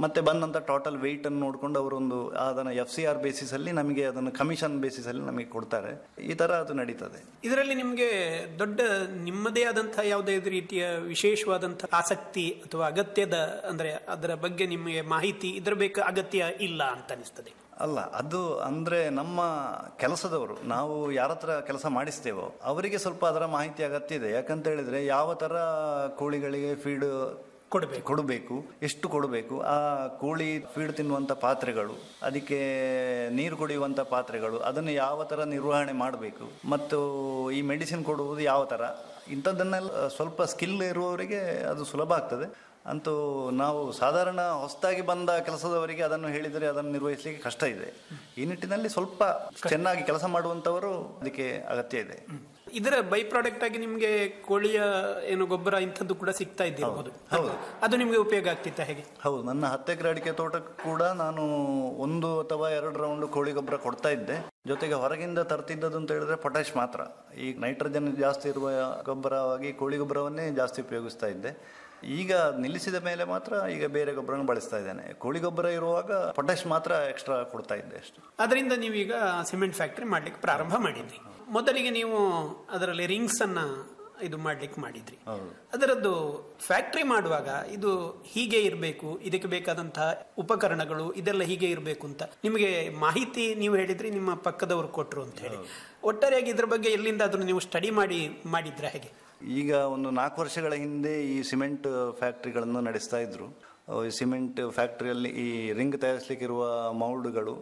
S10: ಮತ್ತೆ ಬಂದಂತ ಟೋಟಲ್ ವೆಯ್ಟ್ ಅನ್ನು ನೋಡಿಕೊಂಡು ಅವರೊಂದು ಅದನ್ನ ಎಫ್ ಸಿ ಆರ್ ಬೇಸಿಸ್ ಅಲ್ಲಿ ನಮಗೆ ಅದನ್ನು ಕಮಿಷನ್ ಬೇಸಿಸ್ ಅಲ್ಲಿ ನಮಗೆ ಕೊಡ್ತಾರೆ ಈ ತರ ಅದು ನಡೀತದೆ
S9: ಇದರಲ್ಲಿ ನಿಮಗೆ ದೊಡ್ಡ ನಿಮ್ಮದೇ ಆದಂತಹ ಯಾವುದೇ ರೀತಿಯ ವಿಶೇಷವಾದಂತಹ ಆಸಕ್ತಿ ಅಥವಾ ಅಗತ್ಯದ ಅಂದ್ರೆ ಅದರ ಬಗ್ಗೆ ನಿಮಗೆ ಮಾಹಿತಿ ಇದರ ಬೇಕು ಅಗತ್ಯ ಇಲ್ಲ ಅಂತ ಅನಿಸ್ತದೆ
S10: ಅಲ್ಲ ಅದು ಅಂದ್ರೆ ನಮ್ಮ ಕೆಲಸದವರು ನಾವು ಯಾರ ಹತ್ರ ಕೆಲಸ ಮಾಡಿಸ್ತೇವೋ ಅವರಿಗೆ ಸ್ವಲ್ಪ ಅದರ ಮಾಹಿತಿ ಅಗತ್ಯ ಇದೆ ಯಾಕಂತ ಹೇಳಿದ್ರೆ ಯಾವ ತರ ಕೋಳಿಗಳಿಗೆ ಫೀಡ್
S9: ಕೊಡಬೇಕು
S10: ಕೊಡಬೇಕು ಎಷ್ಟು ಕೊಡಬೇಕು ಆ ಕೋಳಿ ಫೀಡ್ ತಿನ್ನುವಂತ ಪಾತ್ರೆಗಳು ಅದಕ್ಕೆ ನೀರು ಕುಡಿಯುವಂತ ಪಾತ್ರೆಗಳು ಅದನ್ನು ಯಾವ ತರ ನಿರ್ವಹಣೆ ಮಾಡಬೇಕು ಮತ್ತು ಈ ಮೆಡಿಸಿನ್ ಕೊಡುವುದು ಯಾವ ತರ ಇಂಥದ್ದನ್ನೆಲ್ಲ ಸ್ವಲ್ಪ ಸ್ಕಿಲ್ ಇರುವವರಿಗೆ ಅದು ಸುಲಭ ಆಗ್ತದೆ ಅಂತೂ ನಾವು ಸಾಧಾರಣ ಹೊಸದಾಗಿ ಬಂದ ಕೆಲಸದವರಿಗೆ ಅದನ್ನು ಹೇಳಿದರೆ ಅದನ್ನು ನಿರ್ವಹಿಸಲಿಕ್ಕೆ ಕಷ್ಟ ಇದೆ ಈ ನಿಟ್ಟಿನಲ್ಲಿ ಸ್ವಲ್ಪ ಚೆನ್ನಾಗಿ ಕೆಲಸ ಮಾಡುವಂತವರು ಅದಕ್ಕೆ ಅಗತ್ಯ ಇದೆ
S9: ಇದರ ಬೈ ಪ್ರಾಡಕ್ಟ್ ಆಗಿ ನಿಮಗೆ ಕೋಳಿಯ ಏನು ಗೊಬ್ಬರ ಇಂಥದ್ದು ಕೂಡ ಸಿಗ್ತಾ ಇದ್ದಿರಬಹುದು
S10: ಹೌದು.
S9: ಅದು ನಿಮಗೆ ಉಪಯೋಗ ಆಗ್ತಿತ್ತ ಹೇಗೆ
S10: ಹೌದು ನನ್ನ ಹತ್ತು ಎಕರೆ ಅಡಿಕೆ ತೋಟಕ್ಕೆ ಕೂಡ ನಾನು ಒಂದು ಅಥವಾ ಎರಡು ರೌಂಡ್ ಕೋಳಿ ಗೊಬ್ಬರ ಕೊಡ್ತಾ ಇದ್ದೆ ಜೊತೆಗೆ ಹೊರಗಿಂದ ತರ್ತಿದ್ದದ್ದು ಅಂತ ಹೇಳಿದ್ರೆ ಪೊಟ್ಯಾಶ್ ಮಾತ್ರ ಈ ನೈಟ್ರೋಜನ್ ಜಾಸ್ತಿ ಇರುವ ಗೊಬ್ಬರವಾಗಿ ಕೋಳಿ ಗೊಬ್ಬರವನ್ನೇ ಜಾಸ್ತಿ ಉಪಯೋಗಿಸ್ತಾ ಇದ್ದೆ ಈಗ ನಿಲ್ಲಿಸಿದ ಮೇಲೆ ಮಾತ್ರ ಈಗ ಬೇರೆ ಗೊಬ್ಬರನ ಬಳಸ್ತಾ ಇದ್ದೇನೆ ಕೋಳಿ ಗೊಬ್ಬರ ಇರುವಾಗ ಪೊಟ್ಯಾಶ್ ಮಾತ್ರ ಎಕ್ಸ್ಟ್ರಾ ಕೊಡ್ತಾ ಇದ್ದೆ ಅಷ್ಟು
S9: ಅದರಿಂದ ನೀವೀಗ ಸಿಮೆಂಟ್ ಫ್ಯಾಕ್ಟರಿ ಮಾಡ್ಲಿಕ್ಕೆ ಪ್ರಾರಂಭ ಮಾಡಿದ್ರಿ ಮೊದಲಿಗೆ ನೀವು ಅದರಲ್ಲಿ ರಿಂಗ್ಸ್ ಅನ್ನ ಇದು ಮಾಡ್ಲಿಕ್ಕೆ ಮಾಡಿದ್ರಿ ಅದರದ್ದು ಫ್ಯಾಕ್ಟರಿ ಮಾಡುವಾಗ ಇದು ಹೀಗೆ ಇರಬೇಕು ಇದಕ್ಕೆ ಬೇಕಾದಂತಹ ಉಪಕರಣಗಳು ಇದೆಲ್ಲ ಹೀಗೆ ಇರಬೇಕು ಅಂತ ನಿಮಗೆ ಮಾಹಿತಿ ನೀವು ಹೇಳಿದ್ರಿ ನಿಮ್ಮ ಪಕ್ಕದವರು ಕೊಟ್ರು ಅಂತ ಹೇಳಿ ಒಟ್ಟಾರೆಯಾಗಿ ಇದ್ರ ಬಗ್ಗೆ ಎಲ್ಲಿಂದಾದ್ರೂ ನೀವು ಸ್ಟಡಿ ಮಾಡಿ ಮಾಡಿದ್ರ ಹೇಗೆ
S10: ಈಗ ಒಂದು ನಾಲ್ಕು ವರ್ಷಗಳ ಹಿಂದೆ ಈ ಸಿಮೆಂಟ್ ಫ್ಯಾಕ್ಟ್ರಿಗಳನ್ನು ನಡೆಸ್ತಾ ಇದ್ರು ಅಹ್, ಈ ಸಿಮೆಂಟ್ ಫ್ಯಾಕ್ಟ್ರಿಯಲ್ಲಿ ಈ ರಿಂಗ್ ತಯಾರಿಸಲಿಕ್ಕಿರುವ ಮೌಲ್ಡ್ಗಳು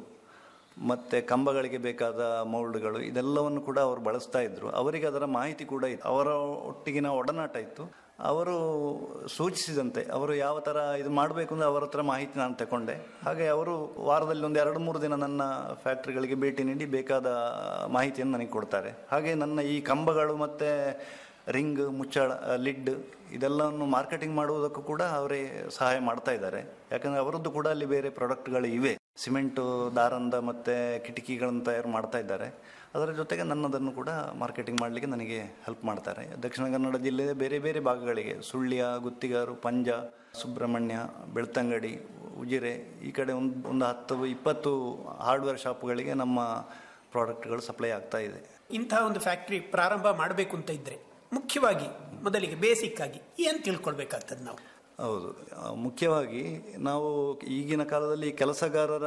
S10: ಮತ್ತೆ ಕಂಬಗಳಿಗೆ ಬೇಕಾದ ಮೌಲ್ಡ್ಗಳು ಇದೆಲ್ಲವನ್ನು ಕೂಡ ಅವರು ಬಳಸ್ತಾ ಇದ್ರು ಅವರಿಗೆ ಅದರ ಮಾಹಿತಿ ಕೂಡ ಇತ್ತು ಅವರ ಒಟ್ಟಿಗಿನ ಒಡನಾಟ ಇತ್ತು ಅವರು ಸೂಚಿಸಿದಂತೆ ಅವರು ಯಾವ ಥರ ಇದು ಮಾಡಬೇಕು ಅಂದ್ರೆ ಅವರ ಹತ್ರ ಮಾಹಿತಿ ನಾನು ತಗೊಂಡೆ ಹಾಗೆ ಅವರು ವಾರದಲ್ಲಿ ಒಂದು ಎರಡು ಮೂರು ದಿನ ನನ್ನ ಫ್ಯಾಕ್ಟ್ರಿಗಳಿಗೆ ಭೇಟಿ ನೀಡಿ ಬೇಕಾದ ಮಾಹಿತಿಯನ್ನು ನನಗೆ ಕೊಡ್ತಾರೆ ಹಾಗೆ ನನ್ನ ಈ ಕಂಬಗಳು ಮತ್ತೆ ರಿಂಗ್ ಮುಚ್ಚಳ ಲಿಡ್ ಇದೆಲ್ಲವನ್ನು ಮಾರ್ಕೆಟಿಂಗ್ ಮಾಡುವುದಕ್ಕೂ ಕೂಡ ಅವರೇ ಸಹಾಯ ಮಾಡ್ತಾ ಇದ್ದಾರೆ ಯಾಕಂದ್ರೆ ಅವರದ್ದು ಕೂಡ ಅಲ್ಲಿ ಬೇರೆ ಪ್ರಾಡಕ್ಟ್ಗಳು ಇವೆ ಸಿಮೆಂಟು ದಾರಂದ ಮತ್ತೆ ಕಿಟಕಿಗಳನ್ನು ತಯಾರು ಮಾಡ್ತಾ ಇದ್ದಾರೆ ಅದರ ಜೊತೆಗೆ ನನ್ನದನ್ನು ಕೂಡ ಮಾರ್ಕೆಟಿಂಗ್ ಮಾಡಲಿಕ್ಕೆ ನನಗೆ ಹೆಲ್ಪ್ ಮಾಡ್ತಾರೆ ದಕ್ಷಿಣ ಕನ್ನಡ ಜಿಲ್ಲೆಯ ಬೇರೆ ಬೇರೆ ಭಾಗಗಳಿಗೆ ಸುಳ್ಯ ಗುತ್ತಿಗಾರು ಪಂಜ ಸುಬ್ರಹ್ಮಣ್ಯ ಬೆಳ್ತಂಗಡಿ ಉಜಿರೆ ಈ ಕಡೆ ಒಂದು ಒಂದು ಹತ್ತು ಇಪ್ಪತ್ತು ಹಾರ್ಡ್ವೇರ್ ಶಾಪ್ಗಳಿಗೆ ನಮ್ಮ ಪ್ರಾಡಕ್ಟ್ಗಳು ಸಪ್ಲೈ ಆಗ್ತಾ ಇದೆ
S9: ಇಂತಹ ಒಂದು ಫ್ಯಾಕ್ಟರಿ ಪ್ರಾರಂಭ ಮಾಡಬೇಕು ಅಂತ ಇದ್ರೆ ಮುಖ್ಯವಾಗಿ ಮೊದಲಿಗೆ ಬೇಸಿಕ್ ಆಗಿ ಏನ್ ತಿಳ್ಕೊಳ್ಬೇಕಾಗ್ತದೆ ನಾವು
S10: ಹೌದು ಆ, ಮುಖ್ಯವಾಗಿ ನಾವು ಈಗಿನ ಕಾಲದಲ್ಲಿ ಕೆಲಸಗಾರರ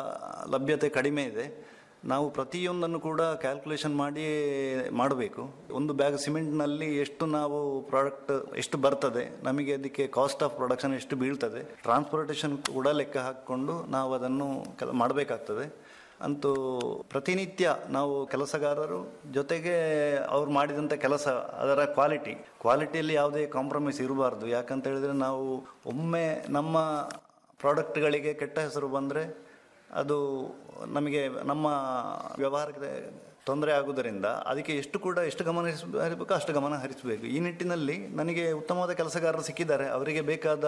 S10: ಲಭ್ಯತೆ ಕಡಿಮೆ ಇದೆ ನಾವು ಪ್ರತಿಯೊಂದನ್ನು ಕೂಡ ಕ್ಯಾಲ್ಕುಲೇಷನ್ ಮಾಡಿ ಮಾಡಬೇಕು ಒಂದು ಬ್ಯಾಗ್ ಸಿಮೆಂಟ್ನಲ್ಲಿ ಎಷ್ಟು ನಾವು ಪ್ರಾಡಕ್ಟ್ ಎಷ್ಟು ಬರ್ತದೆ ನಮಗೆ ಅದಕ್ಕೆ ಕಾಸ್ಟ್ ಆಫ್ ಪ್ರೊಡಕ್ಷನ್ ಎಷ್ಟು ಬೀಳ್ತದೆ ಟ್ರಾನ್ಸ್ಪೋರ್ಟೇಷನ್ ಕೂಡ ಲೆಕ್ಕ ಹಾಕಿಕೊಂಡು ನಾವು ಅದನ್ನು ಕೆಲ ಮಾಡಬೇಕಾಗ್ತದೆ ಅಂತೂ ಪ್ರತಿನಿತ್ಯ ನಾವು ಕೆಲಸಗಾರರು ಜೊತೆಗೆ ಅವ್ರು ಮಾಡಿದಂಥ ಕೆಲಸ ಅದರ ಕ್ವಾಲಿಟಿ ಕ್ವಾಲಿಟಿಯಲ್ಲಿ ಯಾವುದೇ ಕಾಂಪ್ರಮೈಸ್ ಇರಬಾರ್ದು ಯಾಕಂತ ಹೇಳಿದ್ರೆ ನಾವು ಒಮ್ಮೆ ನಮ್ಮ ಪ್ರಾಡಕ್ಟ್ಗಳಿಗೆ ಕೆಟ್ಟ ಹೆಸರು ಬಂದರೆ ಅದು ನಮಗೆ ನಮ್ಮ ವ್ಯವಹಾರಕ್ಕೆ ತೊಂದರೆ ಆಗುವುದರಿಂದ ಅದಕ್ಕೆ ಎಷ್ಟು ಕೂಡ ಎಷ್ಟು ಗಮನ ಹರಿಸ ಹರಿಸಬೇಕು ಅಷ್ಟು ಗಮನ ಹರಿಸಬೇಕು ಈ ನಿಟ್ಟಿನಲ್ಲಿ ನನಗೆ ಉತ್ತಮವಾದ ಕೆಲಸಗಾರರು ಸಿಕ್ಕಿದ್ದಾರೆ ಅವರಿಗೆ ಬೇಕಾದ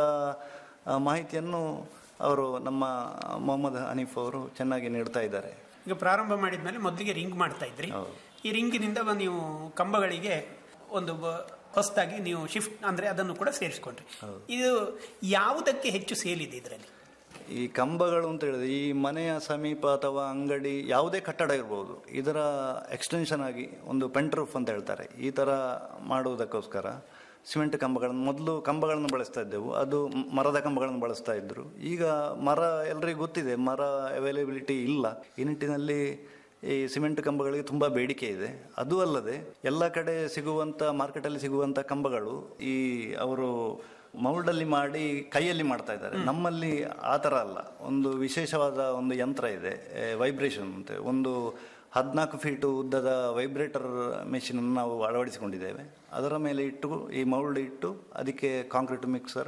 S10: ಆ, ಮಾಹಿತಿಯನ್ನು ಅವರು ನಮ್ಮ ಮೊಹಮ್ಮದ್ ಹನೀಫ್ ಅವರು ಚೆನ್ನಾಗಿ ನೀಡ್ತಾ ಇದ್ದಾರೆ
S9: ಈಗ ಪ್ರಾರಂಭ ಮಾಡಿದ್ಮೇಲೆ ಮೊದಲಿಗೆ ರಿಂಗ್ ಮಾಡ್ತಾ ಇದ್ರಿ ಈ ರಿಂಗಿನಿಂದ ನೀವು ಕಂಬಗಳಿಗೆ ಒಂದು ಬ- ಹೊಸದಾಗಿ ನೀವು ಶಿಫ್ಟ್ ಅಂದ್ರೆ ಅದನ್ನು ಕೂಡ ಸೇರಿಸ್ಕೊಂಡ್ರಿ ಇದು ಯಾವುದಕ್ಕೆ ಹೆಚ್ಚು ಸೇಲ್ ಇದೆ ಇದರಲ್ಲಿ
S10: ಈ ಕಂಬಗಳು ಅಂತ ಹೇಳಿದ್ರೆ ಈ ಮನೆಯ ಸಮೀಪ ಅಥವಾ ಅಂಗಡಿ ಯಾವುದೇ ಕಟ್ಟಡ ಇರ್ಬೋದು ಇದರ ಎಕ್ಸ್ಟೆನ್ಷನ್ ಆಗಿ ಒಂದು ಪೆಂಟ್ರೂಫ್ ಅಂತ ಹೇಳ್ತಾರೆ ಈ ಥರ ಮಾಡುವುದಕ್ಕೋಸ್ಕರ ಸಿಮೆಂಟ್ ಕಂಬಗಳನ್ನು ಮೊದಲು ಕಂಬಗಳನ್ನು ಬಳಸ್ತಾ ಇದ್ದೆವು ಅದು ಮ್- ಮರದ ಕಂಬಗಳನ್ನು ಬಳಸ್ತಾ ಇದ್ರು ಈಗ ಮರ ಎಲ್ರಿಗೂ ಗೊತ್ತಿದೆ ಮರ ಅವೈಲೇಬಿಲಿಟಿ ಇಲ್ಲ ಈ ನಿಟ್ಟಿನಲ್ಲಿ ಈ ಸಿಮೆಂಟ್ ಕಂಬಗಳಿಗೆ ತುಂಬ ಬೇಡಿಕೆ ಇದೆ ಅದು ಅಲ್ಲದೆ ಎಲ್ಲ ಕಡೆ ಸಿಗುವಂಥ ಮಾರ್ಕೆಟಲ್ಲಿ ಸಿಗುವಂಥ ಕಂಬಗಳು ಈ ಅವರು ಮೌಲ್ಡಲ್ಲಿ ಮಾಡಿ ಕೈಯಲ್ಲಿ ಮಾಡ್ತಾ ಇದ್ದಾರೆ ನಮ್ಮಲ್ಲಿ ಆ ಥರ ಅಲ್ಲ ಒಂದು ವಿಶೇಷವಾದ ಒಂದು ಯಂತ್ರ ಇದೆ ವೈಬ್ರೇಷನ್ ಅಂತ ಒಂದು ಹದಿನಾಲ್ಕು ಫೀಟು ಉದ್ದದ ವೈಬ್ರೇಟರ್ ಮೆಷಿನ್ ನಾವು ಅಳವಡಿಸಿಕೊಂಡಿದ್ದೇವೆ ಅದರ ಮೇಲೆ ಇಟ್ಟು ಈ ಮೌಲ್ಡ್ ಇಟ್ಟು ಅದಕ್ಕೆ ಕಾಂಕ್ರೀಟ್ ಮಿಕ್ಸರ್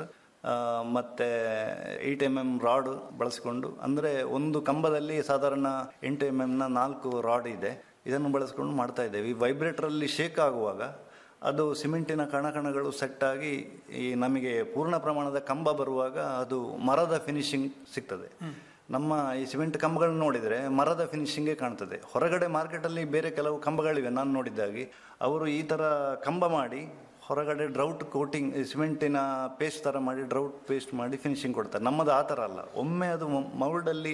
S10: ಮತ್ತು ಏಯ್ಟ್ ಎಮ್ ಎಮ್ ರಾಡ್ ಬಳಸಿಕೊಂಡು ಅಂದರೆ ಒಂದು ಕಂಬದಲ್ಲಿ ಸಾಧಾರಣ ಎಂಟು ಎಮ್ ಎಮ್ನ ನಾಲ್ಕು ರಾಡ್ ಇದೆ ಇದನ್ನು ಬಳಸಿಕೊಂಡು ಮಾಡ್ತಾ ಇದ್ದೇವೆ ಈ ವೈಬ್ರೇಟರಲ್ಲಿ ಶೇಕ್ ಆಗುವಾಗ ಅದು ಸಿಮೆಂಟಿನ ಕಣಕಣಗಳು ಸೆಟ್ ಆಗಿ ಈ ನಮಗೆ ಪೂರ್ಣ ಪ್ರಮಾಣದ ಕಂಬ ಬರುವಾಗ ಅದು ಮರದ ಫಿನಿಶಿಂಗ್ ಸಿಗ್ತದೆ ನಮ್ಮ ಈ ಸಿಮೆಂಟ್ ಕಂಬಗಳನ್ನ ನೋಡಿದರೆ ಮರದ ಫಿನಿಶಿಂಗೇ ಕಾಣ್ತದೆ ಹೊರಗಡೆ ಮಾರ್ಕೆಟಲ್ಲಿ ಬೇರೆ ಕೆಲವು ಕಂಬಗಳಿವೆ ನಾನು ನೋಡಿದ್ದಾಗಿ ಅವರು ಈ ಥರ ಕಂಬ ಮಾಡಿ ಹೊರಗಡೆ ಡ್ರೌಟ್ ಕೋಟಿಂಗ್ ಸಿಮೆಂಟಿನ ಪೇಸ್ಟ್ ಥರ ಮಾಡಿ ಡ್ರೌಟ್ ಪೇಸ್ಟ್ ಮಾಡಿ ಫಿನಿಶಿಂಗ್ ಕೊಡ್ತಾರೆ ನಮ್ಮದು ಆ ಥರ ಅಲ್ಲ ಒಮ್ಮೆ ಅದು ಮೌಲ್ಡಲ್ಲಿ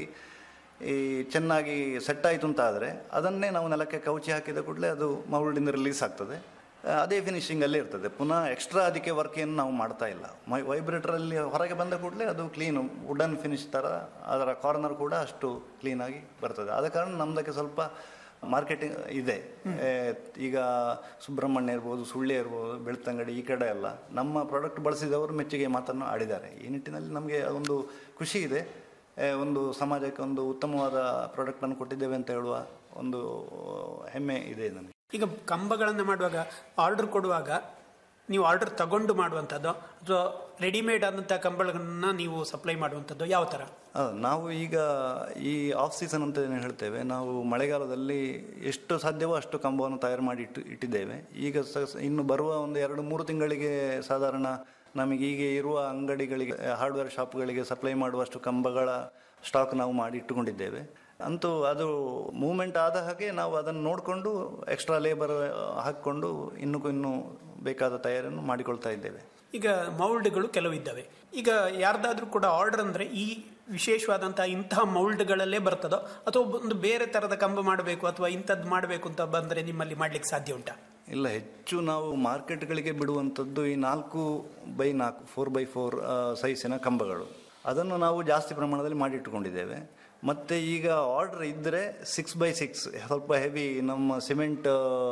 S10: ಈ ಚೆನ್ನಾಗಿ ಸೆಟ್ ಆಯಿತು ಅಂತ ಆದರೆ ಅದನ್ನೇ ನಾವು ನೆಲಕ್ಕೆ ಕೌಚಿ ಹಾಕಿದ ಕೂಡಲೇ ಅದು ಮೌಲ್ಡಿಂದ ರಿಲೀಸ್ ಆಗ್ತದೆ ಆ, ಅದೇ ಫಿನಿಶಿಂಗಲ್ಲೇ ಇರ್ತದೆ ಪುನಃ ಎಕ್ಸ್ಟ್ರಾ ಅದಕ್ಕೆ ವರ್ಕ್ ಏನು ನಾವು ಮಾಡ್ತಾ ಇಲ್ಲ ಮೈ ವೈಬ್ರೇಟರಲ್ಲಿ ಹೊರಗೆ ಬಂದ ಕೂಡಲೇ ಅದು ಕ್ಲೀನು ವುಡನ್ ಫಿನಿಶ್ ಥರ ಅದರ ಕಾರ್ನರ್ ಕೂಡ ಅಷ್ಟು ಕ್ಲೀನಾಗಿ ಬರ್ತದೆ ಆದ ಕಾರಣ ನಮ್ಮದಕ್ಕೆ ಸ್ವಲ್ಪ ಮಾರ್ಕೆಟಿಂಗ್ ಇದೆ ಏ, ಈಗ ಸುಬ್ರಹ್ಮಣ್ಯ ಇರ್ಬೋದು ಸುಳ್ಯ ಇರ್ಬೋದು ಬೆಳ್ತಂಗಡಿ ಈ ಕಡೆ ಎಲ್ಲ ನಮ್ಮ ಪ್ರಾಡಕ್ಟ್ ಬಳಸಿದವರು ಮೆಚ್ಚುಗೆ ಮಾತನ್ನು ಆಡಿದ್ದಾರೆ ಈ ನಿಟ್ಟಿನಲ್ಲಿ ನಮಗೆ ಒಂದು ಖುಷಿ ಇದೆ ಏ, ಒಂದು ಸಮಾಜಕ್ಕೆ ಒಂದು ಉತ್ತಮವಾದ ಪ್ರಾಡಕ್ಟನ್ನು ಕೊಟ್ಟಿದ್ದೇವೆ ಅಂತ ಹೇಳುವ ಒಂದು ಹೆಮ್ಮೆ ಇದೆ ನನಗೆ
S9: ಈಗ ಕಂಬಗಳನ್ನು ಮಾಡುವಾಗ ಆರ್ಡರ್ ಕೊಡುವಾಗ ನೀವು ಆರ್ಡರ್ ತಗೊಂಡು ಮಾಡುವಂಥದ್ದು ಅಥವಾ ರೆಡಿಮೇಡ್ ಆದಂಥ ಕಂಬಗಳನ್ನು ನೀವು ಸಪ್ಲೈ ಮಾಡುವಂಥದ್ದು ಯಾವ ಥರ
S10: ಹೌದು, ನಾವು ಈಗ ಈ ಆಫ್ ಸೀಸನ್ ಅಂತ ಏನು ಹೇಳ್ತೇವೆ ನಾವು ಮಳೆಗಾಲದಲ್ಲಿ ಎಷ್ಟು ಸಾಧ್ಯವೋ ಅಷ್ಟು ಕಂಬವನ್ನು ತಯಾರು ಮಾಡಿ ಇಟ್ಟು ಇಟ್ಟಿದ್ದೇವೆ ಈಗ ಸ ಸ- ಇನ್ನು ಬರುವ ಒಂದು ಎರಡು ಮೂರು ತಿಂಗಳಿಗೆ ಸಾಧಾರಣ ನಮಗೆ ಈಗ ಇರುವ ಅಂಗಡಿಗಳಿಗೆ ಹಾರ್ಡ್ವೇರ್ ಶಾಪ್ಗಳಿಗೆ ಸಪ್ಲೈ ಮಾಡುವಷ್ಟು ಕಂಬಗಳ ಸ್ಟಾಕ್ ನಾವು ಮಾಡಿ ಇಟ್ಟುಕೊಂಡಿದ್ದೇವೆ ಅಂತೂ ಅದು ಮೂವ್ಮೆಂಟ್ ಆದ ಹಾಗೆ ನಾವು ಅದನ್ನು ನೋಡಿಕೊಂಡು ಎಕ್ಸ್ಟ್ರಾ ಲೇಬರ್ ಹಾಕಿಕೊಂಡು ಇನ್ನೂ ಇನ್ನೂ ಬೇಕಾದ ತಯಾರಿಯನ್ನು ಮಾಡಿಕೊಳ್ತಾ ಇದ್ದೇವೆ
S9: ಈಗ ಮೌಲ್ಡ್ಗಳು ಕೆಲವು ಇದ್ದಾವೆ ಈಗ ಯಾರ್ದಾದ್ರೂ ಕೂಡ ಆರ್ಡರ್ ಅಂದರೆ ಈ ವಿಶೇಷವಾದಂತಹ ಇಂತಹ ಮೌಲ್ಡ್ಗಳಲ್ಲೇ ಬರ್ತದೋ ಅಥವಾ ಒಂದು ಬೇರೆ ಥರದ ಕಂಬ ಮಾಡಬೇಕು ಅಥವಾ ಇಂಥದ್ದು ಮಾಡಬೇಕು ಅಂತ ಬಂದರೆ ನಿಮ್ಮಲ್ಲಿ ಮಾಡ್ಲಿಕ್ಕೆ ಸಾಧ್ಯ ಉಂಟಾ
S10: ಇಲ್ಲ ಹೆಚ್ಚು ನಾವು ಮಾರ್ಕೆಟ್ಗಳಿಗೆ ಬಿಡುವಂಥದ್ದು ಈ ನಾಲ್ಕು ಬೈ ನಾಲ್ಕು ಫೋರ್ ಬೈ ಫೋರ್ ಸೈಜಿನ ಕಂಬಗಳು ಅದನ್ನು ನಾವು ಜಾಸ್ತಿ ಪ್ರಮಾಣದಲ್ಲಿ ಮಾಡಿಟ್ಟುಕೊಂಡಿದ್ದೇವೆ ಮತ್ತು ಈಗ ಆರ್ಡರ್ ಇದ್ದರೆ ಸಿಕ್ಸ್ ಬೈ ಸಿಕ್ಸ್ ಸ್ವಲ್ಪ ಹೆವಿ ನಮ್ಮ ಸಿಮೆಂಟ್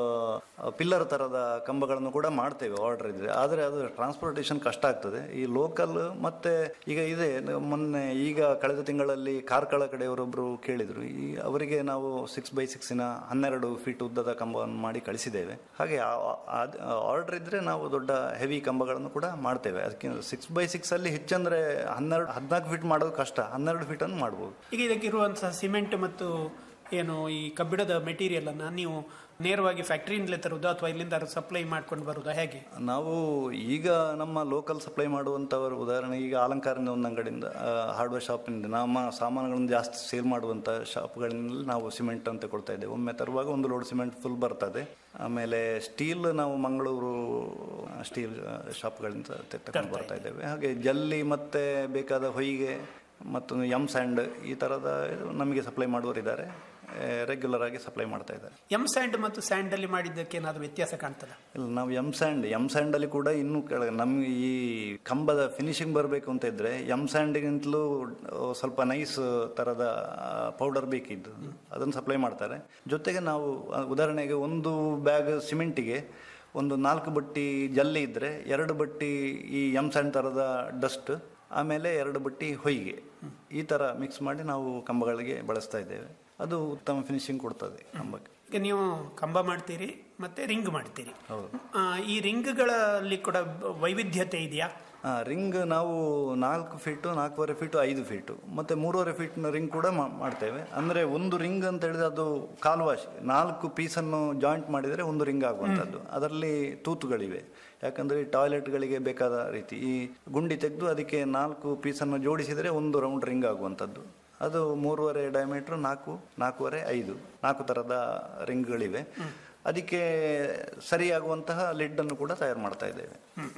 S10: ಪಿಲ್ಲರ್ ಥರದ ಕಂಬಗಳನ್ನು ಕೂಡ ಮಾಡ್ತೇವೆ ಆರ್ಡರ್ ಇದ್ದರೆ ಆದರೆ ಅದು ಟ್ರಾನ್ಸ್ಪೋರ್ಟೇಷನ್ ಕಷ್ಟ ಆಗ್ತದೆ ಈ ಲೋಕಲ್ ಮತ್ತು ಈಗ ಇದೆ ಮೊನ್ನೆ ಈಗ ಕಳೆದ ತಿಂಗಳಲ್ಲಿ ಕಾರ್ಕಳ ಕಡೆಯವರೊಬ್ಬರು ಕೇಳಿದರು ಈ ಅವರಿಗೆ ನಾವು ಸಿಕ್ಸ್ ಬೈ ಸಿಕ್ಸಿನ ಹನ್ನೆರಡು ಫೀಟ್ ಉದ್ದದ ಕಂಬವನ್ನು ಮಾಡಿ ಕಳಿಸಿದ್ದೇವೆ ಹಾಗೆ ಆರ್ಡರ್ ಇದ್ದರೆ ನಾವು ದೊಡ್ಡ ಹೆವಿ ಕಂಬಗಳನ್ನು ಕೂಡ ಮಾಡ್ತೇವೆ ಅದಕ್ಕೆ ಸಿಕ್ಸ್ ಬೈ ಸಿಕ್ಸ್ ಅಲ್ಲಿ ಹೆಚ್ಚಂದ್ರೆ ಹನ್ನೆರಡು ಹದಿನಾಲ್ಕು ಫೀಟ್ ಮಾಡೋದು ಕಷ್ಟ ಹನ್ನೆರಡು ಫೀಟನ್ನು ಮಾಡ್ಬೋದು
S9: ಈಗ ಇದಕ್ಕಿರುವಂತಹ ಸಿಮೆಂಟ್ ಮತ್ತು ಏನು ಈ ಕಬ್ಬಿಣದ ಮೆಟೀರಿಯಲ್ ಅನ್ನ ನೀವು ನೇರವಾಗಿ ಫ್ಯಾಕ್ಟ್ರಿಯಿಂದಲೇ ತರುವುದು ಅಥವಾ ಇಲ್ಲಿಂದ ಸಪ್ಲೈ ಮಾಡ್ಕೊಂಡು ಬರುವುದಾ ಹೇಗೆ
S10: ನಾವು ಈಗ ನಮ್ಮ ಲೋಕಲ್ ಸಪ್ಲೈ ಮಾಡುವಂಥವರು ಉದಾಹರಣೆ ಈಗ ಅಲಂಕಾರದ ಒಂದು ಅಂಗಡಿಯಿಂದ ಹಾರ್ಡ್ವೇರ್ ಶಾಪಿನಿಂದ ನಮ್ಮ ಸಾಮಾನುಗಳನ್ನು ಜಾಸ್ತಿ ಸೇಲ್ ಮಾಡುವಂಥ ಶಾಪ್ಗಳಿಂದ ನಾವು ಸಿಮೆಂಟ್ ಅಂತ ಕೊಡ್ತಾ ಇದ್ದೇವೆ ಒಮ್ಮೆ ತರುವಾಗ ಒಂದು ಲೋಡ್ ಸಿಮೆಂಟ್ ಫುಲ್ ಬರ್ತದೆ ಆಮೇಲೆ ಸ್ಟೀಲ್ ನಾವು ಮಂಗಳೂರು ಸ್ಟೀಲ್ ಶಾಪ್ಗಳಿಂದ ತೆ- ತಗೊಂಡು ಬರ್ತಾ ಇದ್ದೇವೆ ಹಾಗೆ ಜಲ್ಲಿ ಮತ್ತೆ ಬೇಕಾದ ಹೊಯ್ಗೆ ಮತ್ತು ಎಮ್ ಸ್ಯಾಂಡ್ ಈ ಥರದ ಇದು ನಮಗೆ ಸಪ್ಲೈ ಮಾಡುವವರಿದ್ದಾರೆ ರೆಗ್ಯುಲರ್ ಆಗಿ ಸಪ್ಲೈ ಮಾಡ್ತಾ ಇದ್ದಾರೆ
S9: ಎಂ ಸ್ಯಾಂಡ್ ಮತ್ತು ಸ್ಯಾಂಡ್ ಅಲ್ಲಿ ಮಾಡಿದ್ದಕ್ಕೆ ಏನಾದರೂ ವ್ಯತ್ಯಾಸ ಕಾಣ್ತದ
S10: ಇಲ್ಲ ನಾವು ಎಮ್ ಸ್ಯಾಂಡ್ ಎಮ್ ಸ್ಯಾಂಡಲ್ಲಿ ಕೂಡ ಇನ್ನೂ ಕೆಳಗೆ ನಮ್ಗೆ ಈ ಕಂಬದ ಫಿನಿಶಿಂಗ್ ಬರಬೇಕು ಅಂತ ಇದ್ರೆ ಎಮ್ ಸ್ಯಾಂಡಿಗಿಂತಲೂ ಸ್ವಲ್ಪ ನೈಸ್ ಥರದ ಪೌಡರ್ ಬೇಕಿದ್ದು ಅದನ್ನು ಸಪ್ಲೈ ಮಾಡ್ತಾರೆ ಜೊತೆಗೆ ನಾವು ಆ, ಉದಾಹರಣೆಗೆ ಒಂದು ಬ್ಯಾಗ್ ಸಿಮೆಂಟಿಗೆ ಒಂದು ನಾಲ್ಕು ಬಟ್ಟಿ ಜಲ್ಲಿ ಇದ್ದರೆ ಎರಡು ಬಟ್ಟಿ ಈ ಎಮ್ ಸ್ಯಾಂಡ್ ಥರದ ಡಸ್ಟ್ ಆಮೇಲೆ ಎರಡು ಬಟ್ಟಿ ಹೊಯ್ಗೆ ಈ ಥರ ಮಿಕ್ಸ್ ಮಾಡಿ ನಾವು ಕಂಬಗಳಿಗೆ ಬಳಸ್ತಾ ಇದ್ದೇವೆ ಅದು ಉತ್ತಮ ಫಿನಿಶಿಂಗ್ ಕೊಡ್ತದೆ ಕಂಬಕ್ಕೆ
S9: ಈಗ ನೀವು ಕಂಬ ಮಾಡ್ತೀರಿ ಮತ್ತೆ ರಿಂಗ್ ಮಾಡ್ತೀರಿ
S10: ಹೌದು
S9: ಆ, ಈ ರಿಂಗ್ಗಳಲ್ಲಿ ಕೂಡ ವೈವಿಧ್ಯತೆ ಇದೆಯಾ
S10: ಆ, ರಿಂಗ್ ನಾವು ನಾಲ್ಕು ಫೀಟು ನಾಲ್ಕೂವರೆ ಫೀಟು ಐದು ಫೀಟು ಮತ್ತು ಮೂರುವರೆ ಫೀಟ್ನ ರಿಂಗ್ ಕೂಡ ಮಾ- ಮಾಡ್ತೇವೆ ಅಂದರೆ ಒಂದು ರಿಂಗ್ ಅಂತ ಹೇಳಿದ್ರೆ ಅದು ಕಾಲ್ವಾಶ್ ನಾಲ್ಕು ಪೀಸನ್ನು ಜಾಯಿಂಟ್ ಮಾಡಿದರೆ ಒಂದು ರಿಂಗ್ ಆಗುವಂಥದ್ದು ಅದರಲ್ಲಿ ತೂತುಗಳಿವೆ ಯಾಕಂದರೆ ಟಾಯ್ಲೆಟ್ಗಳಿಗೆ ಬೇಕಾದ ರೀತಿ ಈ ಗುಂಡಿ ತೆಗೆದು ಅದಕ್ಕೆ ನಾಲ್ಕು ಪೀಸನ್ನು ಜೋಡಿಸಿದರೆ ಒಂದು ರೌಂಡ್ ರಿಂಗ್ ಆಗುವಂಥದ್ದು ಅದು ಮೂರುವರೆ ಡಯಾಮೀಟ್ರ್ ನಾಲ್ಕು ನಾಲ್ಕೂವರೆ ಐದು ನಾಲ್ಕು ಥರದ ರಿಂಗ್ಗಳಿವೆ ಅದಕ್ಕೆ ಸರಿಯಾಗುವಂತಹ ಲಿಡ್ಡನ್ನು ಕೂಡ ತಯಾರು ಮಾಡ್ತಾ ಇದ್ದೇವೆ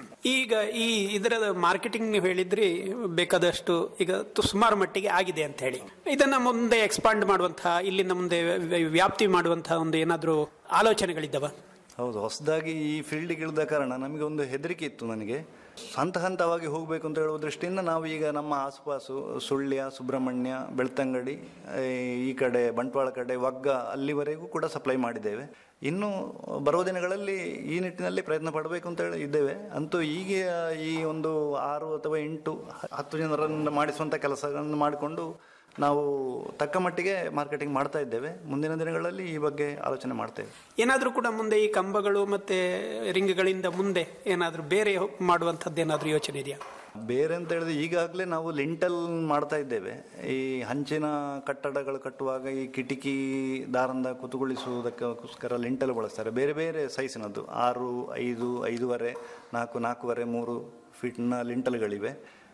S9: ಈಗ ಈ ಇದರ ಮಾರ್ಕೆಟಿಂಗ್ ನೀವು ಹೇಳಿದ್ರಿ ಬೇಕಾದಷ್ಟು ಈಗ ತು- ಸುಮಾರು ಮಟ್ಟಿಗೆ ಆಗಿದೆ ಅಂತ ಹೇಳಿ ಇದನ್ನ ಮುಂದೆ ಎಕ್ಸ್ಪಾಂಡ್ ಮಾಡುವಂತಹ ಇಲ್ಲಿಂದ ಮುಂದೆ ವ್ಯ- ವ್ಯಾಪ್ತಿ ಮಾಡುವಂತಹ ಒಂದು ಏನಾದರೂ ಆಲೋಚನೆಗಳಿದ್ದವ
S10: ಹೌದು ಹೊಸದಾಗಿ ಈ ಫೀಲ್ಡಿಗೆ ಇಳಿದ ಕಾರಣ ನಮಗೆ ಒಂದು ಹೆದರಿಕೆ ಇತ್ತು ನನಗೆ ಹಂತ ಹಂತವಾಗಿ ಹೋಗಬೇಕು ಅಂತ ಹೇಳುವ ದೃಷ್ಟಿಯಿಂದ ನಾವು ಈಗ ನಮ್ಮ ಆಸುಪಾಸು ಸುಳ್ಯ ಸುಬ್ರಹ್ಮಣ್ಯ ಬೆಳ್ತಂಗಡಿ ಆ, ಈ ಕಡೆ ಬಂಟ್ವಾಳ ಕಡೆ ವಗ್ಗ ಅಲ್ಲಿವರೆಗೂ ಕೂಡ ಸಪ್ಲೈ ಮಾಡಿದ್ದೇವೆ ಇನ್ನು ಬರುವ ದಿನಗಳಲ್ಲಿ ಈ ನಿಟ್ಟಿನಲ್ಲಿ ಪ್ರಯತ್ನ ಪಡಬೇಕು ಅಂತ ಹೇಳಿ ಇದ್ದೇವೆ ಅಂತೂ ಈಗ ಈ ಒಂದು ಆರು ಅಥವಾ ಎಂಟು ಹ- ಹತ್ತು ಜನರನ್ನು ಮಾಡಿಸುವಂಥ ಕೆಲಸಗಳನ್ನು ಮಾಡಿಕೊಂಡು ನಾವು ತಕ್ಕ ಮಟ್ಟಿಗೆ ಮಾರ್ಕೆಟಿಂಗ್ ಮಾಡ್ತಾ ಇದ್ದೇವೆ ಮುಂದಿನ ದಿನಗಳಲ್ಲಿ ಈ ಬಗ್ಗೆ ಆಲೋಚನೆ ಮಾಡ್ತೇವೆ
S9: ಏನಾದರೂ ಕೂಡ ಮುಂದೆ ಈ ಕಂಬಗಳು ಮತ್ತೆ ರಿಂಗ್ಗಳಿಂದ ಮುಂದೆ ಏನಾದರೂ ಬೇರೆ ಮಾಡುವಂಥದ್ದು ಏನಾದರೂ ಯೋಚನೆ ಇದೆಯಾ
S10: ಬೇರೆ ಅಂತ ಹೇಳಿದ್ರೆ ಈಗಾಗಲೇ ನಾವು ಲಿಂಟಲ್ ಮಾಡ್ತಾ ಇದ್ದೇವೆ ಈ ಹಂಚಿನ ಕಟ್ಟಡಗಳು ಕಟ್ಟುವಾಗ ಈ ಕಿಟಕಿ ದಾರಂದ ಕುತುಗೊಳಿಸುವುದಕ್ಕೋಸ್ಕರ ಲಿಂಟಲ್ ಬಳಸ್ತಾರೆ ಬೇರೆ ಬೇರೆ ಸೈಜಿನದ್ದು ಆರು ಐದು ಐದೂವರೆ ನಾಲ್ಕು ನಾಲ್ಕೂವರೆ ಮೂರು ಫೀಟ್ನ ಲಿಂಟಲ್ಗಳಿವೆ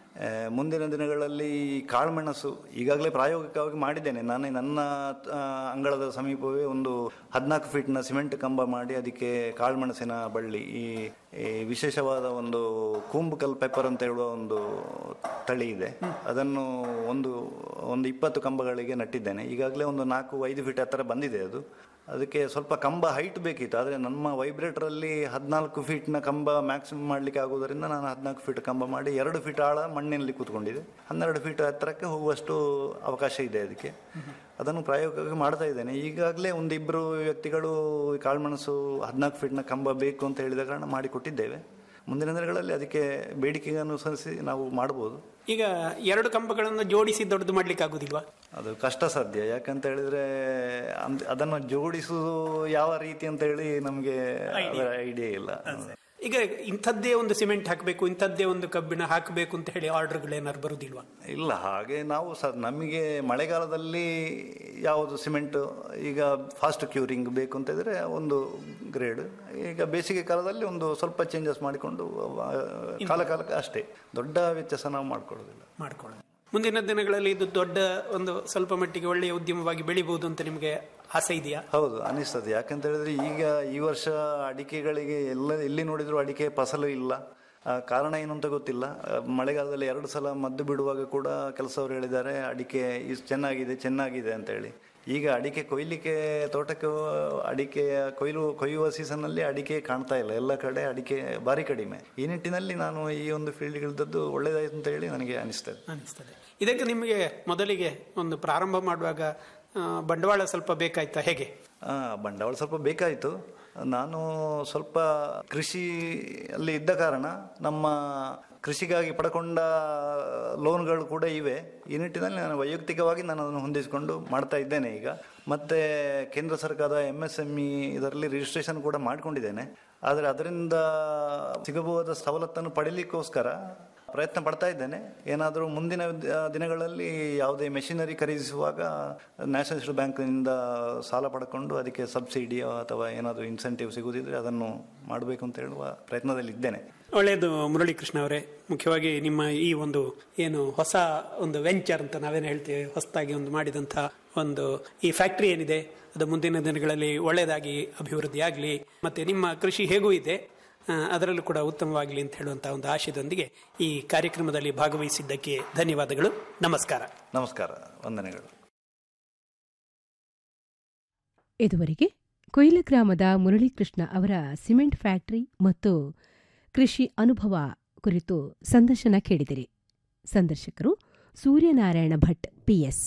S10: ಆ, ಮುಂದಿನ ದಿನಗಳಲ್ಲಿ ಕಾಳುಮೆಣಸು ಈಗಾಗಲೇ ಪ್ರಾಯೋಗಿಕವಾಗಿ ಮಾಡಿದ್ದೇನೆ ನಾನು ನನ್ನ ಆ, ಅಂಗಳದ ಸಮೀಪವೇ ಒಂದು ಹದಿನಾಲ್ಕು ಫೀಟ್ನ ಸಿಮೆಂಟ್ ಕಂಬ ಮಾಡಿ ಅದಕ್ಕೆ ಕಾಳುಮೆಣಸಿನ ಬಳ್ಳಿ ಈ ಈ ವಿಶೇಷವಾದ ಒಂದು ಕೂಂಬುಕಲ್ ಪೆಪ್ಪರ್ ಅಂತ ಹೇಳುವ ಒಂದು ತಳಿ ಇದೆ ಅದನ್ನು ಒಂದು ಒಂದು ಇಪ್ಪತ್ತು ಕಂಬಗಳಿಗೆ ನಟ್ಟಿದ್ದೇನೆ ಈಗಾಗಲೇ ಒಂದು ನಾಲ್ಕು ಐದು ಫೀಟ್ ಹತ್ತಿರ ಬಂದಿದೆ ಅದು ಅದಕ್ಕೆ ಸ್ವಲ್ಪ ಕಂಬ ಹೈಟ್ ಬೇಕಿತ್ತು ಆದರೆ ನಮ್ಮ ವೈಬ್ರೇಟರಲ್ಲಿ ಹದಿನಾಲ್ಕು ಫೀಟ್ನ ಕಂಬ ಮ್ಯಾಕ್ಸಿಮಮ್ ಮಾಡಲಿಕ್ಕೆ ಆಗುವುದರಿಂದ ನಾನು ಹದಿನಾಲ್ಕು ಫೀಟ್ ಕಂಬ ಮಾಡಿ ಎರಡು ಫೀಟ್ ಆಳ ಮಣ್ಣಿನಲ್ಲಿ ಕೂತ್ಕೊಂಡಿದೆ ಹನ್ನೆರಡು ಫೀಟ್ ಹತ್ತಿರಕ್ಕೆ ಹೋಗುವಷ್ಟು ಅವಕಾಶ ಇದೆ ಅದಕ್ಕೆ ಅದನ್ನು ಪ್ರಾಯೋಗಿಕವಾಗಿ ಮಾಡ್ತಾ ಇದ್ದೇನೆ ಈಗಾಗಲೇ ಒಂದಿಬ್ಬರು ವ್ಯಕ್ತಿಗಳು ಈ ಕಾಳುಮೆಣಸು ಹದಿನಾಲ್ಕು ಫೀಟ್ನ ಕಂಬ ಬೇಕು ಅಂತ ಹೇಳಿದ ಕಾರಣ ಮಾಡಿಕೊಟ್ಟಿದ್ದೇವೆ ಮುಂದಿನ ದಿನಗಳಲ್ಲಿ ಅದಕ್ಕೆ ಬೇಡಿಕೆಗೆ ಅನುಸರಿಸಿ ನಾವು ಮಾಡ್ಬೋದು
S9: ಈಗ ಎರಡು ಕಂಬಗಳನ್ನು ಜೋಡಿಸಿ ದೊಡ್ಡದು ಮಾಡ್ಲಿಕ್ಕೆ ಆಗುದಿಲ್ವಾ
S10: ಅದು ಕಷ್ಟ ಸಾಧ್ಯ ಯಾಕಂತ ಹೇಳಿದ್ರೆ ಅಂದ್- ಅದನ್ನು ಜೋಡಿಸುವುದು ಯಾವ ರೀತಿ ಅಂತ ಹೇಳಿ ನಮಗೆ ಐಡಿಯಾ ಇಲ್ಲ
S9: ಈಗ ಇಂಥದ್ದೇ ಒಂದು ಸಿಮೆಂಟ್ ಹಾಕಬೇಕು ಇಂಥದ್ದೇ ಒಂದು ಕಬ್ಬಿಣ ಹಾಕಬೇಕು ಅಂತ ಹೇಳಿ ಆರ್ಡರ್ಗಳೇನಾದ್ರು ಬರುದಿಲ್ವಾ
S10: ಇಲ್ಲ ಹಾಗೆ ನಾವು ಸಹ ನಮಗೆ ಮಳೆಗಾಲದಲ್ಲಿ ಯಾವುದು ಸಿಮೆಂಟ್ ಈಗ ಫಾಸ್ಟ್ ಕ್ಯೂರಿಂಗ್ ಬೇಕು ಅಂತ ಇದ್ರೆ ಒಂದು ಗ್ರೇಡ್ ಈಗ ಬೇಸಿಗೆ ಕಾಲದಲ್ಲಿ ಒಂದು ಸ್ವಲ್ಪ ಚೇಂಜಸ್ ಮಾಡಿಕೊಂಡು ಆ, ಕಾಲ ಕಾಲಕ್ಕೆ ಅಷ್ಟೇ ದೊಡ್ಡ ವ್ಯತ್ಯಾಸ ನಾವು ಮಾಡ್ಕೊಳ್ಳೋದಿಲ್ಲ
S9: ಮಾಡ್ಕೊಳ್ಳೋದು ಮುಂದಿನ ದಿನಗಳಲ್ಲಿ ಇದು ದೊಡ್ಡ ಒಂದು ಸ್ವಲ್ಪ ಮಟ್ಟಿಗೆ ಒಳ್ಳೆಯ ಉದ್ಯಮವಾಗಿ ಬೆಳಿಬಹುದು ಅಂತ ನಿಮಗೆ ಆಸೆ ಇದೆಯಾ
S10: ಹೌದು ಅನಿಸ್ತದೆ ಯಾಕಂತ ಹೇಳಿದ್ರೆ ಈಗ ಈ ವರ್ಷ ಅಡಿಕೆಗಳಿಗೆ ಎಲ್ಲ ಎಲ್ಲಿ ನೋಡಿದ್ರು ಅಡಿಕೆ ಫಸಲು ಇಲ್ಲ ಆ, ಕಾರಣ ಏನು ಅಂತ ಗೊತ್ತಿಲ್ಲ ಆ, ಮಳೆಗಾಲದಲ್ಲಿ ಎರಡು ಸಲ ಮದ್ದು ಬಿಡುವಾಗ ಕೂಡ ಕೆಲಸವರು ಹೇಳಿದ್ದಾರೆ ಅಡಿಕೆ ಇಷ್ಟು ಚೆನ್ನಾಗಿದೆ ಚೆನ್ನಾಗಿದೆ ಅಂತ ಹೇಳಿ ಈಗ ಅಡಿಕೆ ಕೊಯ್ಲಿಕ್ಕೆ ತೋಟಕ್ಕೆ ಅಡಿಕೆ ಕೊಯ್ಲು ಕೊಯ್ಯುವ ಸೀಸನ್ನಲ್ಲಿ ಅಡಿಕೆ ಕಾಣ್ತಾ ಇಲ್ಲ ಎಲ್ಲ ಕಡೆ ಅಡಿಕೆ ಭಾರಿ ಕಡಿಮೆ ಈ ನಿಟ್ಟಿನಲ್ಲಿ ನಾನು ಈ ಒಂದು ಫೀಲ್ಡ್ಗಿಳಿದದ್ದು ಒಳ್ಳೆಯದಾಯ್ತು ಅಂತ ಹೇಳಿ ನನಗೆ ಅನಿಸ್ತದೆ
S9: ಅನಿಸ್ತದೆ ಇದಕ್ಕೆ ನಿಮಗೆ ಮೊದಲಿಗೆ ಒಂದು ಪ್ರಾರಂಭ ಮಾಡುವಾಗ ಆ, ಬಂಡವಾಳ ಸ್ವಲ್ಪ ಬೇಕಾಯ್ತಾ ಹೇಗೆ
S10: ಆ, ಬಂಡವಾಳ ಸ್ವಲ್ಪ ಬೇಕಾಯಿತು ನಾನು ಸ್ವಲ್ಪ ಕೃಷಿಯಲ್ಲಿ ಇದ್ದ ಕಾರಣ ನಮ್ಮ ಕೃಷಿಗಾಗಿ ಪಡ್ಕೊಂಡ ಲೋನ್ಗಳು ಕೂಡ ಇವೆ ಈ ನಿಟ್ಟಿನಲ್ಲಿ ನಾನು ವೈಯಕ್ತಿಕವಾಗಿ ನಾನು ಅದನ್ನು ಹೊಂದಿಸಿಕೊಂಡು ಮಾಡ್ತಾ ಇದ್ದೇನೆ ಈಗ ಮತ್ತೆ ಕೇಂದ್ರ ಸರ್ಕಾರದ ಎಮ್ ಎಸ್ ಎಮ್ ಇ ಇದರಲ್ಲಿ ರಿಜಿಸ್ಟ್ರೇಷನ್ ಕೂಡ ಮಾಡ್ಕೊಂಡಿದ್ದೇನೆ ಆದರೆ ಅದರಿಂದ ಸಿಗಬಹುದಾದ ಸವಲತ್ತನ್ನು ಪಡೀಲಿಕ್ಕೋಸ್ಕರ ಪ್ರಯತ್ನ ಪಡ್ತಾ ಇದ್ದೇನೆ ಏನಾದರೂ ಮುಂದಿನ ದ- ದಿನಗಳಲ್ಲಿ ಯಾವುದೇ ಮೆಷಿನರಿ ಖರೀದಿಸುವಾಗ ನ್ಯಾಷನಲಿಸ್ಟ್ ಬ್ಯಾಂಕ್ನಿಂದ ಸಾಲ ಪಡ್ಕೊಂಡು ಅದಕ್ಕೆ ಸಬ್ಸಿಡಿಯೋ ಅಥವಾ ಏನಾದರೂ ಇನ್ಸೆಂಟಿವ್ ಸಿಗುದಿದ್ರೆ ಅದನ್ನು ಮಾಡಬೇಕು ಅಂತ ಹೇಳುವ ಪ್ರಯತ್ನದಲ್ಲಿ ಇದ್ದೇನೆ
S9: ಒಳ್ಳೆಯದು ಮುರಳೀಕೃಷ್ಣ ಅವರೇ ಮುಖ್ಯವಾಗಿ ನಿಮ್ಮ ಈ ಒಂದು ಏನು ಹೊಸ ಒಂದು ವೆಂಚರ್ ಅಂತ ನಾವೇನು ಹೇಳ್ತೀವಿ ಹೊಸದಾಗಿ ಒಂದು ಮಾಡಿದಂಥ ಒಂದು ಈ ಫ್ಯಾಕ್ಟರಿ ಏನಿದೆ ಅದು ಮುಂದಿನ ದಿನಗಳಲ್ಲಿ ಒಳ್ಳೆಯದಾಗಿ ಅಭಿವೃದ್ಧಿ ಆಗಲಿ ಮತ್ತೆ ನಿಮ್ಮ ಕೃಷಿ ಹೇಗೂ ಇದೆ ಆ, ಅದರಲ್ಲೂ ಕೂಡ ಉತ್ತಮವಾಗಲಿ ಅಂತ ಹೇಳುವಂಥ ಒಂದು ಆಶಯದೊಂದಿಗೆ ಈ ಕಾರ್ಯಕ್ರಮದಲ್ಲಿ ಭಾಗವಹಿಸಿದ್ದಕ್ಕೆ ಧನ್ಯವಾದಗಳು ನಮಸ್ಕಾರ
S10: ನಮಸ್ಕಾರ ವಂದನೆಗಳು
S2: ಇದುವರೆಗೆ ಕೊಯ್ಲ ಗ್ರಾಮದ ಮುರಳೀಕೃಷ್ಣ ಅವರ ಸಿಮೆಂಟ್ ಫ್ಯಾಕ್ಟರಿ ಮತ್ತು ಕೃಷಿ ಅನುಭವ ಕುರಿತು ಸಂದರ್ಶನ ಕೇಳಿದಿರಿ ಸಂದರ್ಶಕರು ಸೂರ್ಯನಾರಾಯಣ ಭಟ್ ಪಿಎಸ್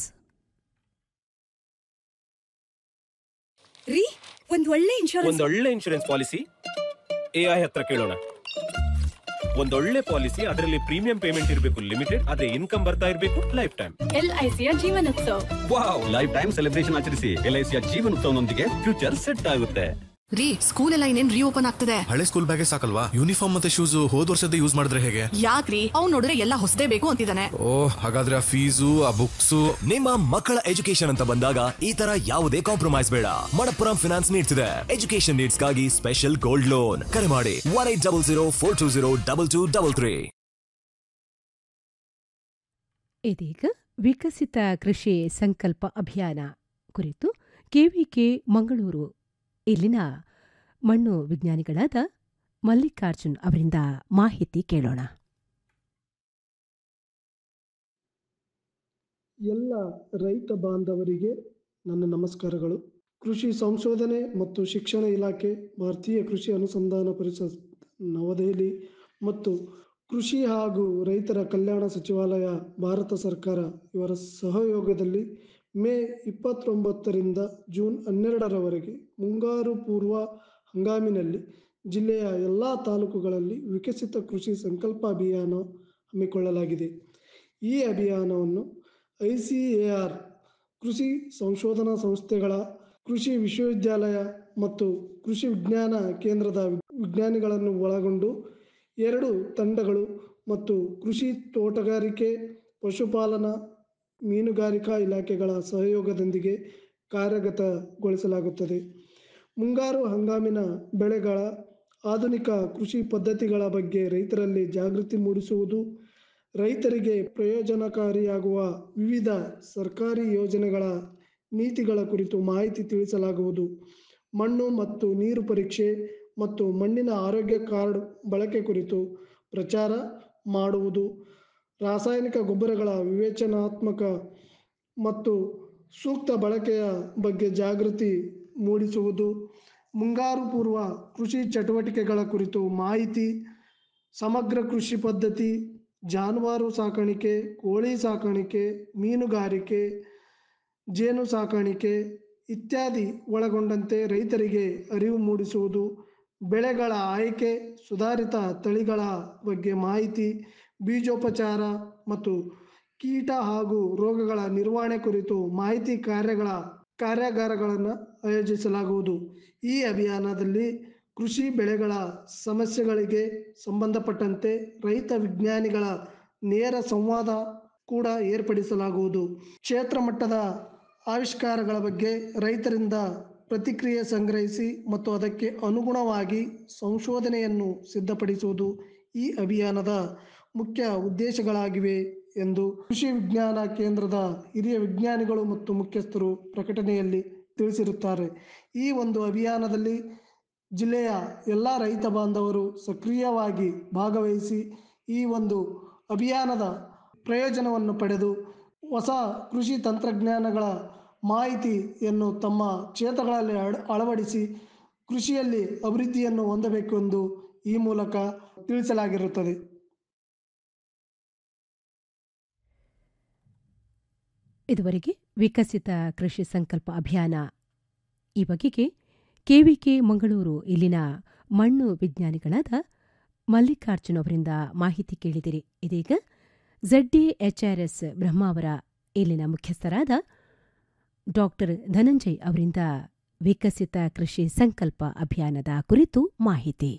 S11: ರೀ ಒಂದ್ ಒಳ್ಳೆ ಇನ್ಶೂರೆನ್ಸ್
S12: ಒಂದೊಳ್ಳೆ ಇನ್ಶೂರೆನ್ಸ್ ಪಾಲಿಸಿ ಎಐ ಹತ್ರ ಕೇಳೋಣ ಒಂದೊಳ್ಳೆ ಪಾಲಿಸಿ ಅದರಲ್ಲಿ ಪ್ರೀಮಿಯಂ ಪೇಮೆಂಟ್ ಇರಬೇಕು ಲಿಮಿಟೆಡ್ ಅದೇ ಇನ್ಕಮ್ ಬರ್ತಾ ಇರಬೇಕು ಲೈಫ್ ಟೈಮ್
S11: ಎಲ್ಐಸಿಯ ಜೀವನೋತ್ಸವ
S12: ವಾವ್ ಲೈಫ್ ಟೈಮ್ ಸೆಲೆಬ್ರೇಷನ್ ಆಚರಿಸಿ ಎಲ್ಐಸಿಯ ಜೀವನೋತ್ಸವನೊಂದಿಗೆ ಫ್ಯೂಚರ್ ಸೆಟ್ ಆಗುತ್ತೆ
S6: ರೀ ಸ್ಕೂಲ್ ಎಲ್ಲ ಇನ್ನೇನ್ ರೀಓಪನ್ ಆಗ್ತದೆ
S7: ಹಳೆ ಸ್ಕೂಲ್ ಬ್ಯಾಗೇ ಸಾಕಲ್ವಾ ಯೂನಿಫಾರ್ಮ್ ಮತ್ತೆ ಶೂಸ್ ಹೋದ್ ವರ್ಷದ ಯೂಸ್ ಮಾಡಿದ್ರೆ ಹೇಗೆ
S6: ಯಾಕ್ರಿ ಅವ್ನ್ ನೋಡಿದ್ರೆ ಎಲ್ಲ ಹೊಸದೇ ಬೇಕು ಅಂತಿದ್ದಾನೆ
S7: ಓ ಹಾಗಾದ್ರೆ ಆ ಫೀಸು ಆ ಬುಕ್ಸು
S8: ನಿಮ್ಮ ಮಕ್ಕಳ ಎಜುಕೇಶನ್ ಅಂತ ಬಂದಾಗ ಈ ತರ ಯಾವುದೇ ಕಾಂಪ್ರಮೈಸ್ ಬೇಡ ಮಣಪ್ಪುರಂ ಫಿನಾನ್ಸ್ ನೀಡ್ಸ್ ಇದೆ ಎಜುಕೇಶನ್ ನೀಡ್ಸ್ ಗಾಗಿ ಸ್ಪೆಷಲ್ ಗೋಲ್ಡ್ ಲೋನ್ ಕರೆ ಮಾಡಿ one eight double zero four two zero double two double three
S2: ಇದೀಗ ವಿಕಸಿತ ಕೃಷಿ ಸಂಕಲ್ಪ ಅಭಿಯಾನ ಕುರಿತು ಕೆವಿಕೆ ಮಂಗಳೂರು ಇಲ್ಲಿನ ಮಣ್ಣು ವಿಜ್ಞಾನಿಗಳಾದ ಮಲ್ಲಿಕಾರ್ಜುನ್ ಅವರಿಂದ ಮಾಹಿತಿ ಕೇಳೋಣ
S13: ಎಲ್ಲ ರೈತ ಬಾಂಧವರಿಗೆ ನನ್ನ ನಮಸ್ಕಾರಗಳು ಕೃಷಿ ಸಂಶೋಧನೆ ಮತ್ತು ಶಿಕ್ಷಣ ಇಲಾಖೆ ಭಾರತೀಯ ಕೃಷಿ ಅನುಸಂಧಾನ ಪರಿಷತ್ ನವದೆಹಲಿ ಮತ್ತು ಕೃಷಿ ಹಾಗೂ ರೈತರ ಕಲ್ಯಾಣ ಸಚಿವಾಲಯ ಭಾರತ ಸರ್ಕಾರ ಇವರ ಸಹಯೋಗದಲ್ಲಿ ಮೇ ಇಪ್ಪತ್ತೊಂಬತ್ತರಿಂದ ಜೂನ್ ಹನ್ನೆರಡರವರೆಗೆ ಮುಂಗಾರು ಪೂರ್ವ ಹಂಗಾಮಿನಲ್ಲಿ ಜಿಲ್ಲೆಯ ಎಲ್ಲ ತಾಲೂಕುಗಳಲ್ಲಿ ವಿಕಸಿತ ಕೃಷಿ ಸಂಕಲ್ಪ ಅಭಿಯಾನ ಹಮ್ಮಿಕೊಳ್ಳಲಾಗಿದೆ ಈ ಅಭಿಯಾನವನ್ನು ಐ ಸಿ ಎ ಆರ್ ಕೃಷಿ ಸಂಶೋಧನಾ ಸಂಸ್ಥೆಗಳ ಕೃಷಿ ವಿಶ್ವವಿದ್ಯಾಲಯ ಮತ್ತು ಕೃಷಿ ವಿಜ್ಞಾನ ಕೇಂದ್ರದ ವಿಜ್ಞಾನಿಗಳನ್ನು ಒಳಗೊಂಡು ಎರಡು ತಂಡಗಳು ಮತ್ತು ಕೃಷಿ ತೋಟಗಾರಿಕೆ ಪಶುಪಾಲನಾ ಮೀನುಗಾರಿಕಾ ಇಲಾಖೆಗಳ ಸಹಯೋಗದೊಂದಿಗೆ ಕಾರ್ಯಗತಗೊಳಿಸಲಾಗುತ್ತದೆ ಮುಂಗಾರು ಹಂಗಾಮಿನ ಬೆಳೆಗಳ ಆಧುನಿಕ ಕೃಷಿ ಪದ್ಧತಿಗಳ ಬಗ್ಗೆ ರೈತರಲ್ಲಿ ಜಾಗೃತಿ ಮೂಡಿಸುವುದು ರೈತರಿಗೆ ಪ್ರಯೋಜನಕಾರಿಯಾಗುವ ವಿವಿಧ ಸರ್ಕಾರಿ ಯೋಜನೆಗಳ ನೀತಿಗಳ ಕುರಿತು ಮಾಹಿತಿ ತಿಳಿಸಲಾಗುವುದು ಮಣ್ಣು ಮತ್ತು ನೀರು ಪರೀಕ್ಷೆ ಮತ್ತು ಮಣ್ಣಿನ ಆರೋಗ್ಯ ಕಾರ್ಡ್ ಬಳಕೆ ಕುರಿತು ಪ್ರಚಾರ ಮಾಡುವುದು ರಾಸಾಯನಿಕ ಗೊಬ್ಬರಗಳ ವಿವೇಚನಾತ್ಮಕ ಮತ್ತು ಸೂಕ್ತ ಬಳಕೆಯ ಬಗ್ಗೆ ಜಾಗೃತಿ ಮೂಡಿಸುವುದು ಮುಂಗಾರು ಪೂರ್ವ ಕೃಷಿ ಚಟುವಟಿಕೆಗಳ ಕುರಿತು ಮಾಹಿತಿ ಸಮಗ್ರ ಕೃಷಿ ಪದ್ಧತಿ ಜಾನುವಾರು ಸಾಕಾಣಿಕೆ ಕೋಳಿ ಸಾಕಾಣಿಕೆ ಮೀನುಗಾರಿಕೆ ಜೇನು ಸಾಕಾಣಿಕೆ ಇತ್ಯಾದಿ ಒಳಗೊಂಡಂತೆ ರೈತರಿಗೆ ಅರಿವು ಮೂಡಿಸುವುದು ಬೆಳೆಗಳ ಆಯ್ಕೆ ಸುಧಾರಿತ ತಳಿಗಳ ಬಗ್ಗೆ ಮಾಹಿತಿ ಬೀಜೋಪಚಾರ ಮತ್ತು ಕೀಟ ಹಾಗೂ ರೋಗಗಳ ನಿರ್ವಹಣೆ ಕುರಿತು ಮಾಹಿತಿ ಕಾರ್ಯಗಳ ಕಾರ್ಯಾಗಾರಗಳನ್ನು ಆಯೋಜಿಸಲಾಗುವುದು ಈ ಅಭಿಯಾನದಲ್ಲಿ ಕೃಷಿ ಬೆಳೆಗಳ ಸಮಸ್ಯೆಗಳಿಗೆ ಸಂಬಂಧಪಟ್ಟಂತೆ ರೈತ ವಿಜ್ಞಾನಿಗಳ ನೇರ ಸಂವಾದ ಕೂಡ ಏರ್ಪಡಿಸಲಾಗುವುದು ಕ್ಷೇತ್ರ ಮಟ್ಟದ ಆವಿಷ್ಕಾರಗಳ ಬಗ್ಗೆ ರೈತರಿಂದ ಪ್ರತಿಕ್ರಿಯೆ ಸಂಗ್ರಹಿಸಿ ಮತ್ತು ಅದಕ್ಕೆ ಅನುಗುಣವಾಗಿ ಸಂಶೋಧನೆಯನ್ನು ಸಿದ್ಧಪಡಿಸುವುದು ಈ ಅಭಿಯಾನದ ಮುಖ್ಯ ಉದ್ದೇಶಗಳಾಗಿವೆ ಎಂದು ಕೃಷಿ ವಿಜ್ಞಾನ ಕೇಂದ್ರದ ಹಿರಿಯ ವಿಜ್ಞಾನಿಗಳು ಮತ್ತು ಮುಖ್ಯಸ್ಥರು ಪ್ರಕಟಣೆಯಲ್ಲಿ ತಿಳಿಸಿರುತ್ತಾರೆ ಈ ಒಂದು ಅಭಿಯಾನದಲ್ಲಿ ಜಿಲ್ಲೆಯ ಎಲ್ಲ ರೈತ ಬಾಂಧವರು ಸಕ್ರಿಯವಾಗಿ ಭಾಗವಹಿಸಿ ಈ ಒಂದು ಅಭಿಯಾನದ ಪ್ರಯೋಜನವನ್ನು ಪಡೆದು ಹೊಸ ಕೃಷಿ ತಂತ್ರಜ್ಞಾನಗಳ ಮಾಹಿತಿಯನ್ನು ತಮ್ಮ ಕ್ಷೇತ್ರಗಳಲ್ಲಿ ಅಳ- ಅಳವಡಿಸಿ ಕೃಷಿಯಲ್ಲಿ ಅಭಿವೃದ್ಧಿಯನ್ನು ಹೊಂದಬೇಕು ಎಂದು ಈ ಮೂಲಕ ತಿಳಿಸಲಾಗಿರುತ್ತದೆ
S2: ಇದುವರೆಗೆ ವಿಕಸಿತ ಕೃಷಿ ಸಂಕಲ್ಪ ಅಭಿಯಾನ ಈ ಬಗೆಗೆ ಕೆವಿಕೆ ಮಂಗಳೂರು ಇಲ್ಲಿನ ಮಣ್ಣು ವಿಜ್ಞಾನಿಗಳಾದ ಮಲ್ಲಿಕಾರ್ಜುನ್ ಅವರಿಂದ ಮಾಹಿತಿ ಕೇಳಿದಿರಿ ಇದೀಗ ಎಚ್ಆರ್ಎಸ್ ಬ್ರಹ್ಮಾವರ ಇಲ್ಲಿನ ಮುಖ್ಯಸ್ಥರಾದ ಡಾಕ್ಟರ್ ಧನಂಜಯ್ ಅವರಿಂದ ವಿಕಸಿತ ಕೃಷಿ ಸಂಕಲ್ಪ ಅಭಿಯಾನದ ಕುರಿತು ಮಾಹಿತಿ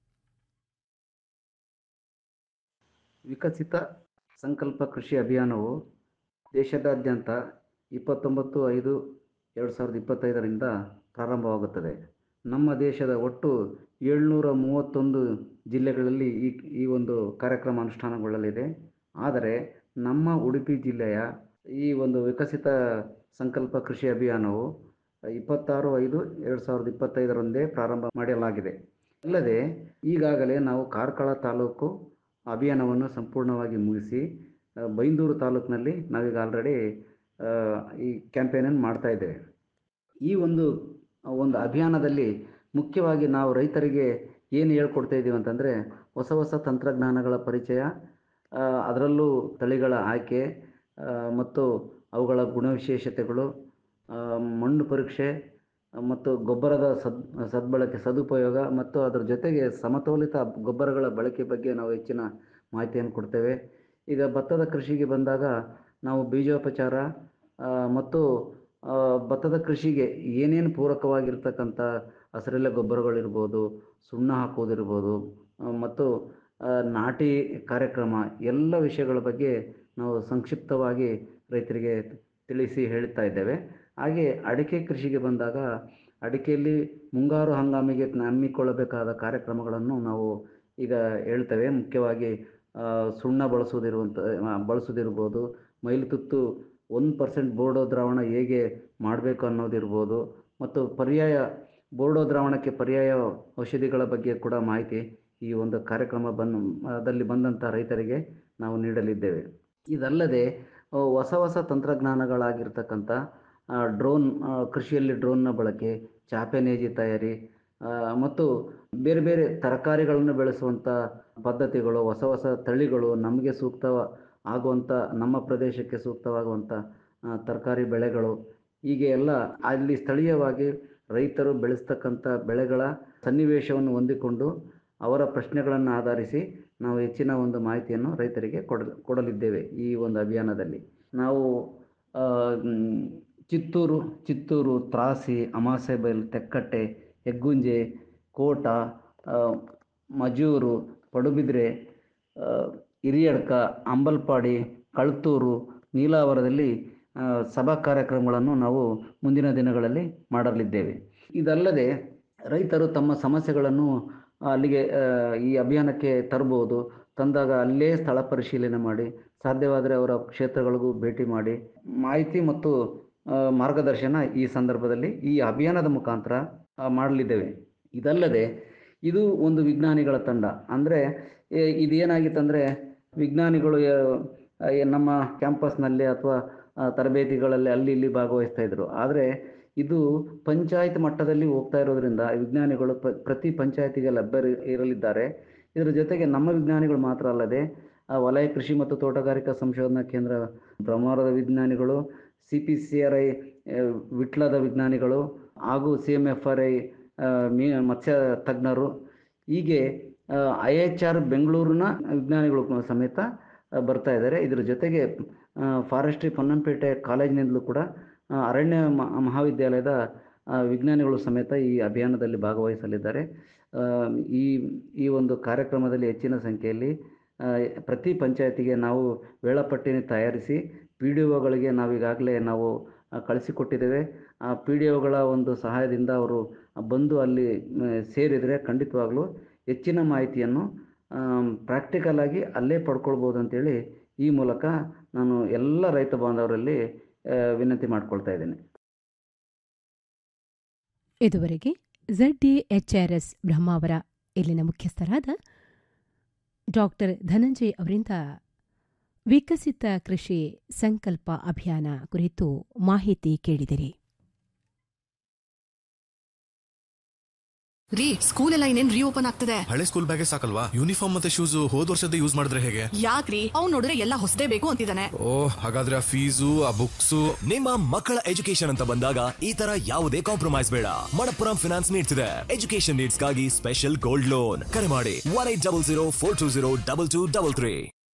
S14: ವಿಕಸಿತ ಸಂಕಲ್ಪ ಕೃಷಿ ಅಭಿಯಾನವು ದೇಶದಾದ್ಯಂತ ಇಪ್ಪತ್ತೊಂಬತ್ತು ಐದು ಎರಡು ಸಾವಿರದ ಇಪ್ಪತ್ತೈದರಿಂದ ಪ್ರಾರಂಭವಾಗುತ್ತದೆ ನಮ್ಮ ದೇಶದ ಒಟ್ಟು ಏಳ್ನೂರ ಮೂವತ್ತೊಂದು ಜಿಲ್ಲೆಗಳಲ್ಲಿ ಈ ಈ ಒಂದು ಕಾರ್ಯಕ್ರಮ ಅನುಷ್ಠಾನಗೊಳ್ಳಲಿದೆ ಆದರೆ ನಮ್ಮ ಉಡುಪಿ ಜಿಲ್ಲೆಯ ಈ ಒಂದು ವಿಕಸಿತ ಸಂಕಲ್ಪ ಕೃಷಿ ಅಭಿಯಾನವು ಇಪ್ಪತ್ತಾರು ಐದು ಎರಡು ಸಾವಿರದ ಇಪ್ಪತ್ತೈದರಂದೇ ಪ್ರಾರಂಭ ಮಾಡಲಾಗಿದೆ ಅಲ್ಲದೆ ಈಗಾಗಲೇ ನಾವು ಕಾರ್ಕಳ ತಾಲೂಕು ಅಭಿಯಾನವನ್ನು ಸಂಪೂರ್ಣವಾಗಿ ಮುಗಿಸಿ ಆ, ಬೈಂದೂರು ತಾಲೂಕಿನಲ್ಲಿ ನಾವೀಗ ಆಲ್ರೆಡಿ ಈ ಕ್ಯಾಂಪೇನನ್ನು ಮಾಡ್ತಾ ಇದ್ದೇವೆ ಈ ಒಂದು ಒಂದು ಅಭಿಯಾನದಲ್ಲಿ ಮುಖ್ಯವಾಗಿ ನಾವು ರೈತರಿಗೆ ಏನು ಹೇಳ್ಕೊಡ್ತಾ ಇದ್ದೀವಿ ಅಂತಂದರೆ ಹೊಸ ಹೊಸ ತಂತ್ರಜ್ಞಾನಗಳ ಪರಿಚಯ ಆ, ಅದರಲ್ಲೂ ತಳಿಗಳ ಆಯ್ಕೆ ಆ, ಮತ್ತು ಅವುಗಳ ಗುಣವಿಶೇಷತೆಗಳು ಆ, ಮಣ್ಣು ಪರೀಕ್ಷೆ ಮತ್ತು ಗೊಬ್ಬರದ ಸದ್ ಸದ್ಬಳಕೆ ಸದುಪಯೋಗ ಮತ್ತು ಅದರ ಜೊತೆಗೆ ಸಮತೋಲಿತ ಗೊಬ್ಬರಗಳ ಬಳಕೆ ಬಗ್ಗೆ ನಾವು ಹೆಚ್ಚಿನ ಮಾಹಿತಿಯನ್ನು ಕೊಡ್ತೇವೆ ಈಗ ಭತ್ತದ ಕೃಷಿಗೆ ಬಂದಾಗ ನಾವು ಬೀಜೋಪಚಾರ ಆ, ಮತ್ತು ಆ, ಭತ್ತದ ಕೃಷಿಗೆ ಏನೇನು ಪೂರಕವಾಗಿರ್ತಕ್ಕಂಥ ಹಸಿರೆಲೆ ಗೊಬ್ಬರಗಳಿರ್ಬೋದು ಸುಣ್ಣ ಹಾಕೋದಿರ್ಬೋದು ಆ, ಮತ್ತು ಆ, ನಾಟಿ ಕಾರ್ಯಕ್ರಮ ಎಲ್ಲ ವಿಷಯಗಳ ಬಗ್ಗೆ ನಾವು ಸಂಕ್ಷಿಪ್ತವಾಗಿ ರೈತರಿಗೆ ತಿಳಿಸಿ ಹೇಳ್ತಾ ಇದ್ದೇವೆ ಹಾಗೆ ಅಡಿಕೆ ಕೃಷಿಗೆ ಬಂದಾಗ ಅಡಿಕೆಯಲ್ಲಿ ಮುಂಗಾರು ಹಂಗಾಮಿಗೆ ಹಮ್ಮಿಕೊಳ್ಳಬೇಕಾದ ಕಾರ್ಯಕ್ರಮಗಳನ್ನು ನಾವು ಈಗ ಹೇಳ್ತೇವೆ ಮುಖ್ಯವಾಗಿ ಆ, ಸುಣ್ಣ ಬಳಸೋದಿರುವಂಥ ಆ, ಬಳಸೋದಿರ್ಬೋದು ಮೈಲುತುತ್ತು ಒಂದು ಪರ್ಸೆಂಟ್ ಬೋರ್ಡೋ ದ್ರಾವಣ ಹೇಗೆ ಮಾಡಬೇಕು ಅನ್ನೋದಿರ್ಬೋದು ಮತ್ತು ಪರ್ಯಾಯ ಬೋರ್ಡೋ ದ್ರಾವಣಕ್ಕೆ ಪರ್ಯಾಯ ಔಷಧಿಗಳ ಬಗ್ಗೆ ಕೂಡ ಮಾಹಿತಿ ಈ ಒಂದು ಕಾರ್ಯಕ್ರಮ ಬಂದು ದಲ್ಲಿ ಬಂದಂಥ ರೈತರಿಗೆ ನಾವು ನೀಡಲಿದ್ದೇವೆ ಇದಲ್ಲದೆ ಆ, ಹೊಸ ಹೊಸ ತಂತ್ರಜ್ಞಾನಗಳಾಗಿರ್ತಕ್ಕಂಥ ಆ, ಡ್ರೋನ್ ಆ, ಕೃಷಿಯಲ್ಲಿ ಡ್ರೋನ್ನ ಬಳಕೆ ಚಾಪೆ ನೇಜಿ ತಯಾರಿ ಆ, ಮತ್ತು ಬೇರೆ ಬೇರೆ ತರಕಾರಿಗಳನ್ನು ಬೆಳೆಸುವಂಥ ಪದ್ಧತಿಗಳು ಹೊಸ ಹೊಸ ತಳಿಗಳು ನಮಗೆ ಸೂಕ್ತ ಆಗುವಂಥ ನಮ್ಮ ಪ್ರದೇಶಕ್ಕೆ ಸೂಕ್ತವಾಗುವಂಥ ಆ, ತರಕಾರಿ ಬೆಳೆಗಳು ಹೀಗೆ ಎಲ್ಲ ಅಲ್ಲಿ ಸ್ಥಳೀಯವಾಗಿ ರೈತರು ಬೆಳೆಸ್ತಕ್ಕಂಥ ಬೆಳೆಗಳ ಸನ್ನಿವೇಶವನ್ನು ಹೊಂದಿಕೊಂಡು ಅವರ ಪ್ರಶ್ನೆಗಳನ್ನು ಆಧರಿಸಿ ನಾವು ಹೆಚ್ಚಿನ ಒಂದು ಮಾಹಿತಿಯನ್ನು ರೈತರಿಗೆ ಕೊಡ ಕೊಡಲಿದ್ದೇವೆ ಈ ಒಂದು ಅಭಿಯಾನದಲ್ಲಿ ನಾವು ಆ, ಮ್, ಚಿತ್ತೂರು ಚಿತ್ತೂರು ತ್ರಾಸಿ ಅಮಾಸೆಬೈಲ್ ತೆಕ್ಕಟ್ಟೆ ಹೆಗ್ಗುಂಜೆ ಕೋಟ ಆ, ಮಜೂರು ಪಡುಬಿದ್ರೆ ಆ, ಹಿರಿಯಡ್ಕ ಅಂಬಲ್ಪಾಡಿ ಕಳ್ತೂರು ನೀಲಾವರದಲ್ಲಿ ಆ, ಸಭಾ ಕಾರ್ಯಕ್ರಮಗಳನ್ನು ನಾವು ಮುಂದಿನ ದಿನಗಳಲ್ಲಿ ಮಾಡಲಿದ್ದೇವೆ ಇದಲ್ಲದೆ ರೈತರು ತಮ್ಮ ಸಮಸ್ಯೆಗಳನ್ನು ಅಲ್ಲಿಗೆ ಆ, ಈ ಅಭಿಯಾನಕ್ಕೆ ತರ್ಬೋದು ತಂದಾಗ ಅಲ್ಲೇ ಸ್ಥಳ ಪರಿಶೀಲನೆ ಮಾಡಿ ಸಾಧ್ಯವಾದರೆ ಅವರ ಕ್ಷೇತ್ರಗಳಿಗೂ ಭೇಟಿ ಮಾಡಿ ಮಾಹಿತಿ ಮತ್ತು ಆ, ಮಾರ್ಗದರ್ಶನ ಈ ಸಂದರ್ಭದಲ್ಲಿ ಈ ಅಭಿಯಾನದ ಮುಖಾಂತರ ಆ, ಮಾಡಲಿದ್ದೇವೆ ಇದಲ್ಲದೆ ಇದು ಒಂದು ವಿಜ್ಞಾನಿಗಳ ತಂಡ ಅಂದರೆ ಇದೇನಾಗಿತ್ತಂದರೆ ವಿಜ್ಞಾನಿಗಳು ಆ, ಏ- ನಮ್ಮ ಕ್ಯಾಂಪಸ್ನಲ್ಲಿ ಅಥವಾ ಆ, ತರಬೇತಿಗಳಲ್ಲಿ ಅಲ್ಲಿ ಇಲ್ಲಿ ಭಾಗವಹಿಸ್ತಾ ಇದ್ರು ಆದರೆ ಇದು ಪಂಚಾಯತ್ ಮಟ್ಟದಲ್ಲಿ ಹೋಗ್ತಾ ಇರೋದ್ರಿಂದ ವಿಜ್ಞಾನಿಗಳು ಪ್ರ ಪ್ರತಿ ಪಂಚಾಯತಿಗೆ ಲಭ್ಯ ಇರಲಿದ್ದಾರೆ ಇದರ ಜೊತೆಗೆ ನಮ್ಮ ವಿಜ್ಞಾನಿಗಳು ಮಾತ್ರ ಅಲ್ಲದೆ ಆ, ವಲಯ ಕೃಷಿ ಮತ್ತು ತೋಟಗಾರಿಕಾ ಸಂಶೋಧನಾ ಕೇಂದ್ರ ಬ್ರಹ್ಮಾವರದ ವಿಜ್ಞಾನಿಗಳು C P C R I ವಿಟ್ಲದ ವಿಜ್ಞಾನಿಗಳು ಹಾಗೂ C M F R I ಮೀ ಮತ್ಸ್ಯ ತಜ್ಞರು ಹೀಗೆ ಐ ಎಚ್ ಆರ್ ಬೆಂಗಳೂರಿನ ವಿಜ್ಞಾನಿಗಳು ಸಮೇತ ಆ, ಬರ್ತಾ ಇದ್ದಾರೆ ಇದರ ಜೊತೆಗೆ ಫಾರೆಸ್ಟ್ರಿ ಪೊನ್ನಂಪೇಟೆ ಕಾಲೇಜಿನಿಂದಲೂ ಕೂಡ ಆ, ಅರಣ್ಯ ಮ- ಮಹಾವಿದ್ಯಾಲಯದ ಆ, ವಿಜ್ಞಾನಿಗಳು ಸಮೇತ ಈ ಅಭಿಯಾನದಲ್ಲಿ ಭಾಗವಹಿಸಲಿದ್ದಾರೆ ಆ, ಈ ಈ ಒಂದು ಕಾರ್ಯಕ್ರಮದಲ್ಲಿ ಹೆಚ್ಚಿನ ಸಂಖ್ಯೆಯಲ್ಲಿ ಆ, ಪ್ರತಿ ಪಂಚಾಯತಿಗೆ ನಾವು ವೇಳಾಪಟ್ಟಿನ ತಯಾರಿಸಿ ಪಿ ಡಿ ಒಗಳಿಗೆ ನಾವೀಗಾಗಲೇ ನಾವು ಆ, ಕಳಿಸಿಕೊಟ್ಟಿದ್ದೇವೆ ಆ ಪಿ ಡಿ ಒಗಳ ಒಂದು ಸಹಾಯದಿಂದ ಅವರು ಬಂದು ಅಲ್ಲಿ ಮ್, ಸೇರಿದರೆ ಖಂಡಿತವಾಗ್ಲೂ ಹೆಚ್ಚಿನ ಮಾಹಿತಿಯನ್ನು ಪ್ರಾಕ್ಟಿಕಲ್ ಆಗಿ ಅಲ್ಲೇ ಪಡ್ಕೊಳ್ಬೋದು ಅಂತೇಳಿ ಈ ಮೂಲಕ ನಾನು ಎಲ್ಲ ರೈತ ಬಾಂಧವರಲ್ಲಿ ಆ, ವಿನಂತಿ ಮಾಡ್ಕೊಳ್ತಾ ಇದ್ದೇನೆ
S2: ಇದುವರೆಗೆ Z D H R S Brahmavar ಇಲ್ಲಿನ ಮುಖ್ಯಸ್ಥರಾದ ಡಾಕ್ಟರ್ ಧನಂಜಯ್ ಅವರಿಂದ ವಿಕಸಿತ ಕೃಷಿ ಸಂಕಲ್ಪ ಅಭಿಯಾನ ಕುರಿತು ಮಾಹಿತಿ ಕೇಳಿದಿರಿ
S6: ರೀ ಸ್ಕೂಲ್ ಎಲ್ಲ ಇನ್ನೇನ್ ರೀಓಪನ್ ಆಗ್ತದೆ
S7: ಹಳೆ ಸ್ಕೂಲ್ ಬ್ಯಾಗೆ ಸಾಕಲ್ವಾ ಯೂನಿಫಾರ್ಮ್ ಮತ್ತೆ ಶೂಸ್ ಹೋದ್ ವರ್ಷದ ಯೂಸ್ ಮಾಡಿದ್ರೆ ಹೇಗೆ
S6: ಯಾಕ್ರಿ ಅವ್ನ್ ನೋಡಿದ್ರೆ ಎಲ್ಲ ಹೊಸದೇ ಬೇಕು ಅಂತಿದ್ದಾನೆ
S7: ಓ ಹಾಗಾದ್ರೆ ಆ ಫೀಸು ಆ ಬುಕ್ಸು
S8: ನಿಮ್ಮ ಮಕ್ಕಳ ಎಜುಕೇಶನ್ ಅಂತ ಬಂದಾಗ ಈ ತರ ಯಾವುದೇ ಕಾಂಪ್ರಮೈಸ್ ಬೇಡ ಮಣಪ್ಪುರಂ ಫಿನಾನ್ಸ್ ನೀಡ್ತಿದೆ ಎಜುಕೇಶನ್ ನೀಡ್ಸ್ಗಾಗಿ ಸ್ಪೆಷಲ್ ಗೋಲ್ಡ್ ಲೋನ್ ಕರೆ ಮಾಡಿ one eight double zero four two zero double two double three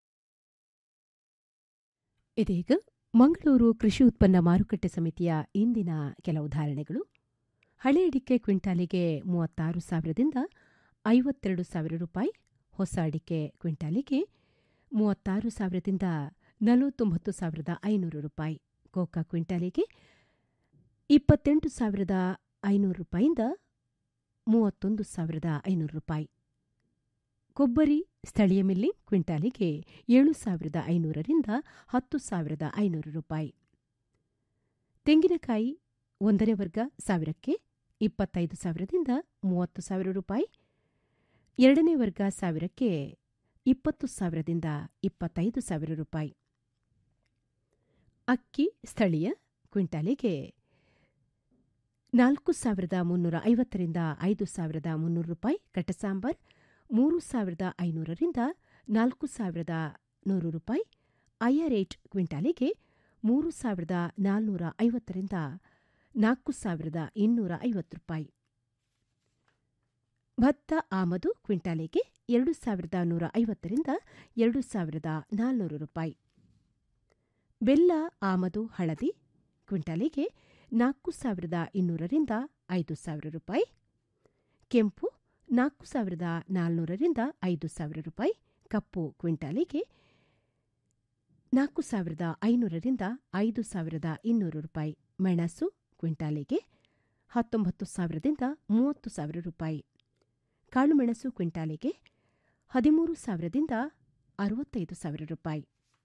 S2: ಇದೀಗ ಮಂಗಳೂರು ಕೃಷಿ ಉತ್ಪನ್ನ ಮಾರುಕಟ್ಟೆ ಸಮಿತಿಯ ಇಂದಿನ ಕೆಲವು ಧಾರಣೆಗಳು ಹಳೆ ಅಡಿಕೆ ಕ್ವಿಂಟಾಲಿಗೆ ಮೂವತ್ತಾರು ಸಾವಿರದಿಂದ ಐವತ್ತೆರಡು ಸಾವಿರ ರೂಪಾಯಿ ಹೊಸ ಅಡಿಕೆ ಕ್ವಿಂಟಾಲಿಗೆ ಮೂವತ್ತಾರು ಸಾವಿರದಿಂದ ನಲವತ್ತೊಂಬತ್ತು ಸಾವಿರದ ಐನೂರು ರೂಪಾಯಿ ಕೋಕಾ ಕ್ವಿಂಟಾಲಿಗೆ ಇಪ್ಪತ್ತೆಂಟು ಸಾವಿರದ ಐನೂರು ರೂಪಾಯಿಂದ ಮೂವತ್ತೊಂದು ಸಾವಿರದ ಐನೂರು ರೂಪಾಯಿ ಕೊಬ್ಬರಿ ಸ್ಥಳೀಯ ಮಿಲ್ಲಿಂಗ್ ಕ್ವಿಂಟಾಲಿಗೆ ಏಳು ಸಾವಿರದ ಐನೂರರಿಂದ ಹತ್ತು ಸಾವಿರದ ಐನೂರು ರೂಪಾಯಿ ತೆಂಗಿನಕಾಯಿ ಒಂದನೇ ವರ್ಗ ಸಾವಿರಕ್ಕೆ ಇಪ್ಪತ್ತೈದು ಸಾವಿರದಿಂದ ಮೂವತ್ತು ಸಾವಿರ ರೂಪಾಯಿ ಎರಡನೇ ವರ್ಗ ಸಾವಿರಕ್ಕೆ ಇಪ್ಪತ್ತು ಸಾವಿರದಿಂದ ಇಪ್ಪತ್ತೈದು ಸಾವಿರ ರೂಪಾಯಿ ಅಕ್ಕಿ ಸ್ಥಳೀಯ ಕ್ವಿಂಟಾಲಿಗೆ ನಾಲ್ಕು ಸಾವಿರದ ಮುನ್ನೂರ ಐವತ್ತರಿಂದ ಐದು ಸಾವಿರದ ಮುನ್ನೂರು ರೂಪಾಯಿ ಕಟಸಾಂಬರ್ ಮೂರು ಸಾವಿರದ ಐನೂರರಿಂದ ನಾಲ್ಕು ಸಾವಿರದ ನೂರು ರೂಪಾಯಿ ಐಆರ್ ಏಟ್ ಕ್ವಿಂಟಾಲಿಗೆ ಮೂರು ಸಾವಿರದ ನಾಲ್ನೂರ ಐವತ್ತರಿಂದ ನಾಲ್ಕು ಸಾವಿರದ ಇನ್ನೂರ ಐವತ್ತು ರೂಪಾಯಿ ಭತ್ತ ಆಮದು ಕ್ವಿಂಟಾಲಿಗೆ ಎರಡು ಸಾವಿರದ ನೂರ ಐವತ್ತರಿಂದ ಎರಡು ಸಾವಿರದ ನಾಲ್ನೂರು ರೂಪಾಯಿ ಬೆಲ್ಲ ಆಮದು ಹಳದಿ ಕ್ವಿಂಟಾಲಿಗೆ ನಾಲ್ಕು ಸಾವಿರದ ಇನ್ನೂರರಿಂದ ಐದು ಸಾವಿರ ರೂಪಾಯಿ ಕೆಂಪು ನಾಲ್ಕು ಸಾವಿರದ ನಾಲ್ನೂರರಿಂದ ಐದು ಸಾವಿರ ರೂಪಾಯಿ ಕಪ್ಪು ಕ್ವಿಂಟಾಲಿಗೆ ನಾಲ್ಕು ಸಾವಿರದ ಐನೂರರಿಂದ ಐದು ಸಾವಿರದ ಇನ್ನೂರು ರೂಪಾಯಿ ಮೆಣಸು ಕ್ವಿಂಟಾಲಿಗೆ ಹತ್ತೊಂಬತ್ತು ಸಾವಿರದಿಂದ ಮೂವತ್ತು ಸಾವಿರ ರೂಪಾಯಿ ಕಾಳುಮೆಣಸು ಕ್ವಿಂಟಾಲಿಗೆ ಹದಿಮೂರು ಸಾವಿರದಿಂದ ಅರವತ್ತೈದು ಸಾವಿರ ರೂಪಾಯಿ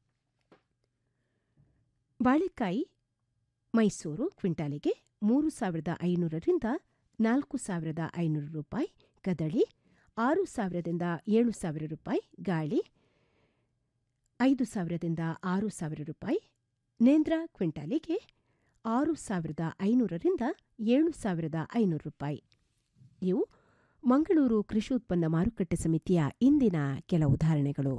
S2: ಬಾಳೆಕಾಯಿ ಮೈಸೂರು ಕ್ವಿಂಟಾಲಿಗೆ ಮೂರು ಸಾವಿರದ ಐನೂರರಿಂದ ನಾಲ್ಕು ಸಾವಿರದ ಐನೂರು ರೂಪಾಯಿ ಕದಳಿ ಆರು ಸಾವಿರದಿಂದ ಏಳು ಸಾವಿರ ರೂಪಾಯಿ ಗಾಳಿ ಐದು ಸಾವಿರದಿಂದ ಆರು ಸಾವಿರ ರೂಪಾಯಿ ನೇಂದ್ರ ಕ್ವಿಂಟಾಲಿಗೆ ಆರು ಸಾವಿರದ ಐನೂರರಿಂದ ಏಳು ಸಾವಿರದ ಐನೂರು ರೂಪಾಯಿ ಇವು ಮಂಗಳೂರು ಕೃಷಿ ಉತ್ಪನ್ನ ಮಾರುಕಟ್ಟೆ ಸಮಿತಿಯ ಇಂದಿನ ಕೆಲ ಉದಾಹರಣೆಗಳು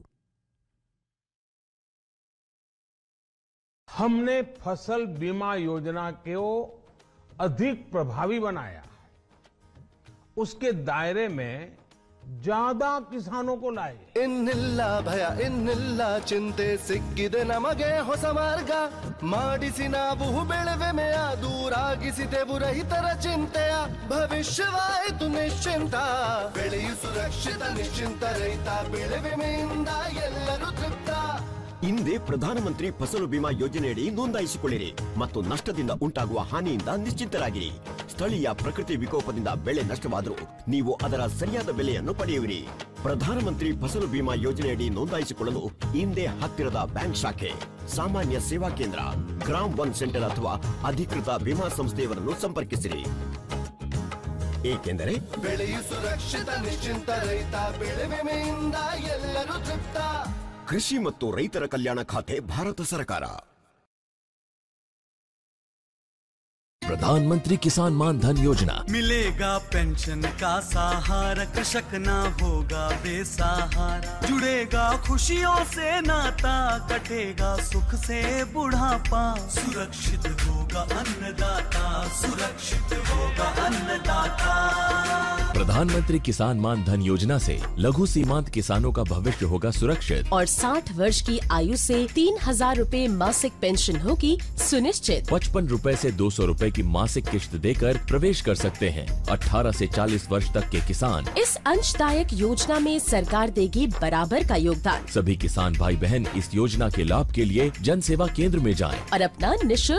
S15: हमने फसल बीमा योजना को अधिक प्रभावी बनाया उसके दायरे में ज्यादा किसानों को लाए
S16: ಇನ್ನಿಲ್ಲ ಭಯ ಇನ್ನಿಲ್ಲ ಚಿಂತೆ ಸಿಕ್ಕಿದೆ ನಮಗೆ ಹೊಸ ಮಾರ್ಗ ಮಾಡಿಸಿ ನಾವು ಬೆಳೆವೆಮೆಯ ದೂರಾಗಿಸಿದೆವು ರೈತರ ಚಿಂತೆಯ ಭವಿಷ್ಯವಾಯಿತು ನಿಶ್ಚಿಂತ ಬೆಳೆಯು ಸುರಕ್ಷಿತ ನಿಶ್ಚಿಂತ ರೈತ ಬೆಳೆ ವಿಮೆಯಿಂದ ಎಲ್ಲರೂ ತೃಪ್ತ
S17: ಹಿಂದೆ ಪ್ರಧಾನಮಂತ್ರಿ ಫಸಲು ಬಿಮಾ ಯೋಜನೆಯಡಿ ನೋಂದಾಯಿಸಿಕೊಳ್ಳಿರಿ ಮತ್ತು ನಷ್ಟದಿಂದ ಉಂಟಾಗುವ ಹಾನಿಯಿಂದ ನಿಶ್ಚಿಂತರಾಗಿರಿ ಸ್ಥಳೀಯ ಪ್ರಕೃತಿ ವಿಕೋಪದಿಂದ ಬೆಳೆ ನಷ್ಟವಾದರೂ ನೀವು ಅದರ ಸರಿಯಾದ ಬೆಲೆಯನ್ನು ಪಡೆಯುವಿರಿ ಪ್ರಧಾನಮಂತ್ರಿ ಫಸಲು ಬಿಮಾ ಯೋಜನೆಯಡಿ ನೋಂದಾಯಿಸಿಕೊಳ್ಳಲು ಹಿಂದೆ ಹತ್ತಿರದ ಬ್ಯಾಂಕ್ ಶಾಖೆ ಸಾಮಾನ್ಯ ಸೇವಾ ಕೇಂದ್ರ ಗ್ರಾಮ್ ಒನ್ ಸೆಂಟರ್ ಅಥವಾ ಅಧಿಕೃತ ವಿಮಾ ಸಂಸ್ಥೆಯವರನ್ನು ಸಂಪರ್ಕಿಸಿರಿ ಏಕೆಂದರೆ
S16: ಬೆಳೆಯು ಸುರಕ್ಷಿತ ನಿಶ್ಚಿಂತ ರೈತ ಬೆಳೆ ವಿಮೆಯಿಂದ ಎಲ್ಲರೂ ತೃಪ್ತ
S17: ಕೃಷಿ ಮತ್ತು ರೈತರ ಕಲ್ಯಾಣ ಖಾತೆ ಭಾರತ ಸರ್ಕಾರ
S8: प्रधानमंत्री किसान मान धन योजना
S18: मिलेगा पेंशन का सहारा कृषक ना होगा बेसहारा जुड़ेगा खुशियों से नाता कटेगा सुख से बुढ़ापा सुरक्षित होगा अन्नदाता सुरक्षित होगा अन्नदाता
S8: प्रधानमंत्री किसान मान धन योजना से लघु सीमांत किसानों का भविष्य होगा सुरक्षित
S19: और 60 वर्ष की आयु से तीन हजार रूपए मासिक पेंशन होगी सुनिश्चित
S8: पचपन रूपए से दो सौ रूपए की मासिक किश्त देकर प्रवेश कर सकते हैं 18 से 40 वर्ष तक के किसान
S19: इस अंशदायक योजना में सरकार देगी बराबर का योगदान
S8: सभी किसान भाई बहन इस योजना के लाभ के लिए जन सेवा केंद्र में जाएं।
S19: और अपना निशुल्क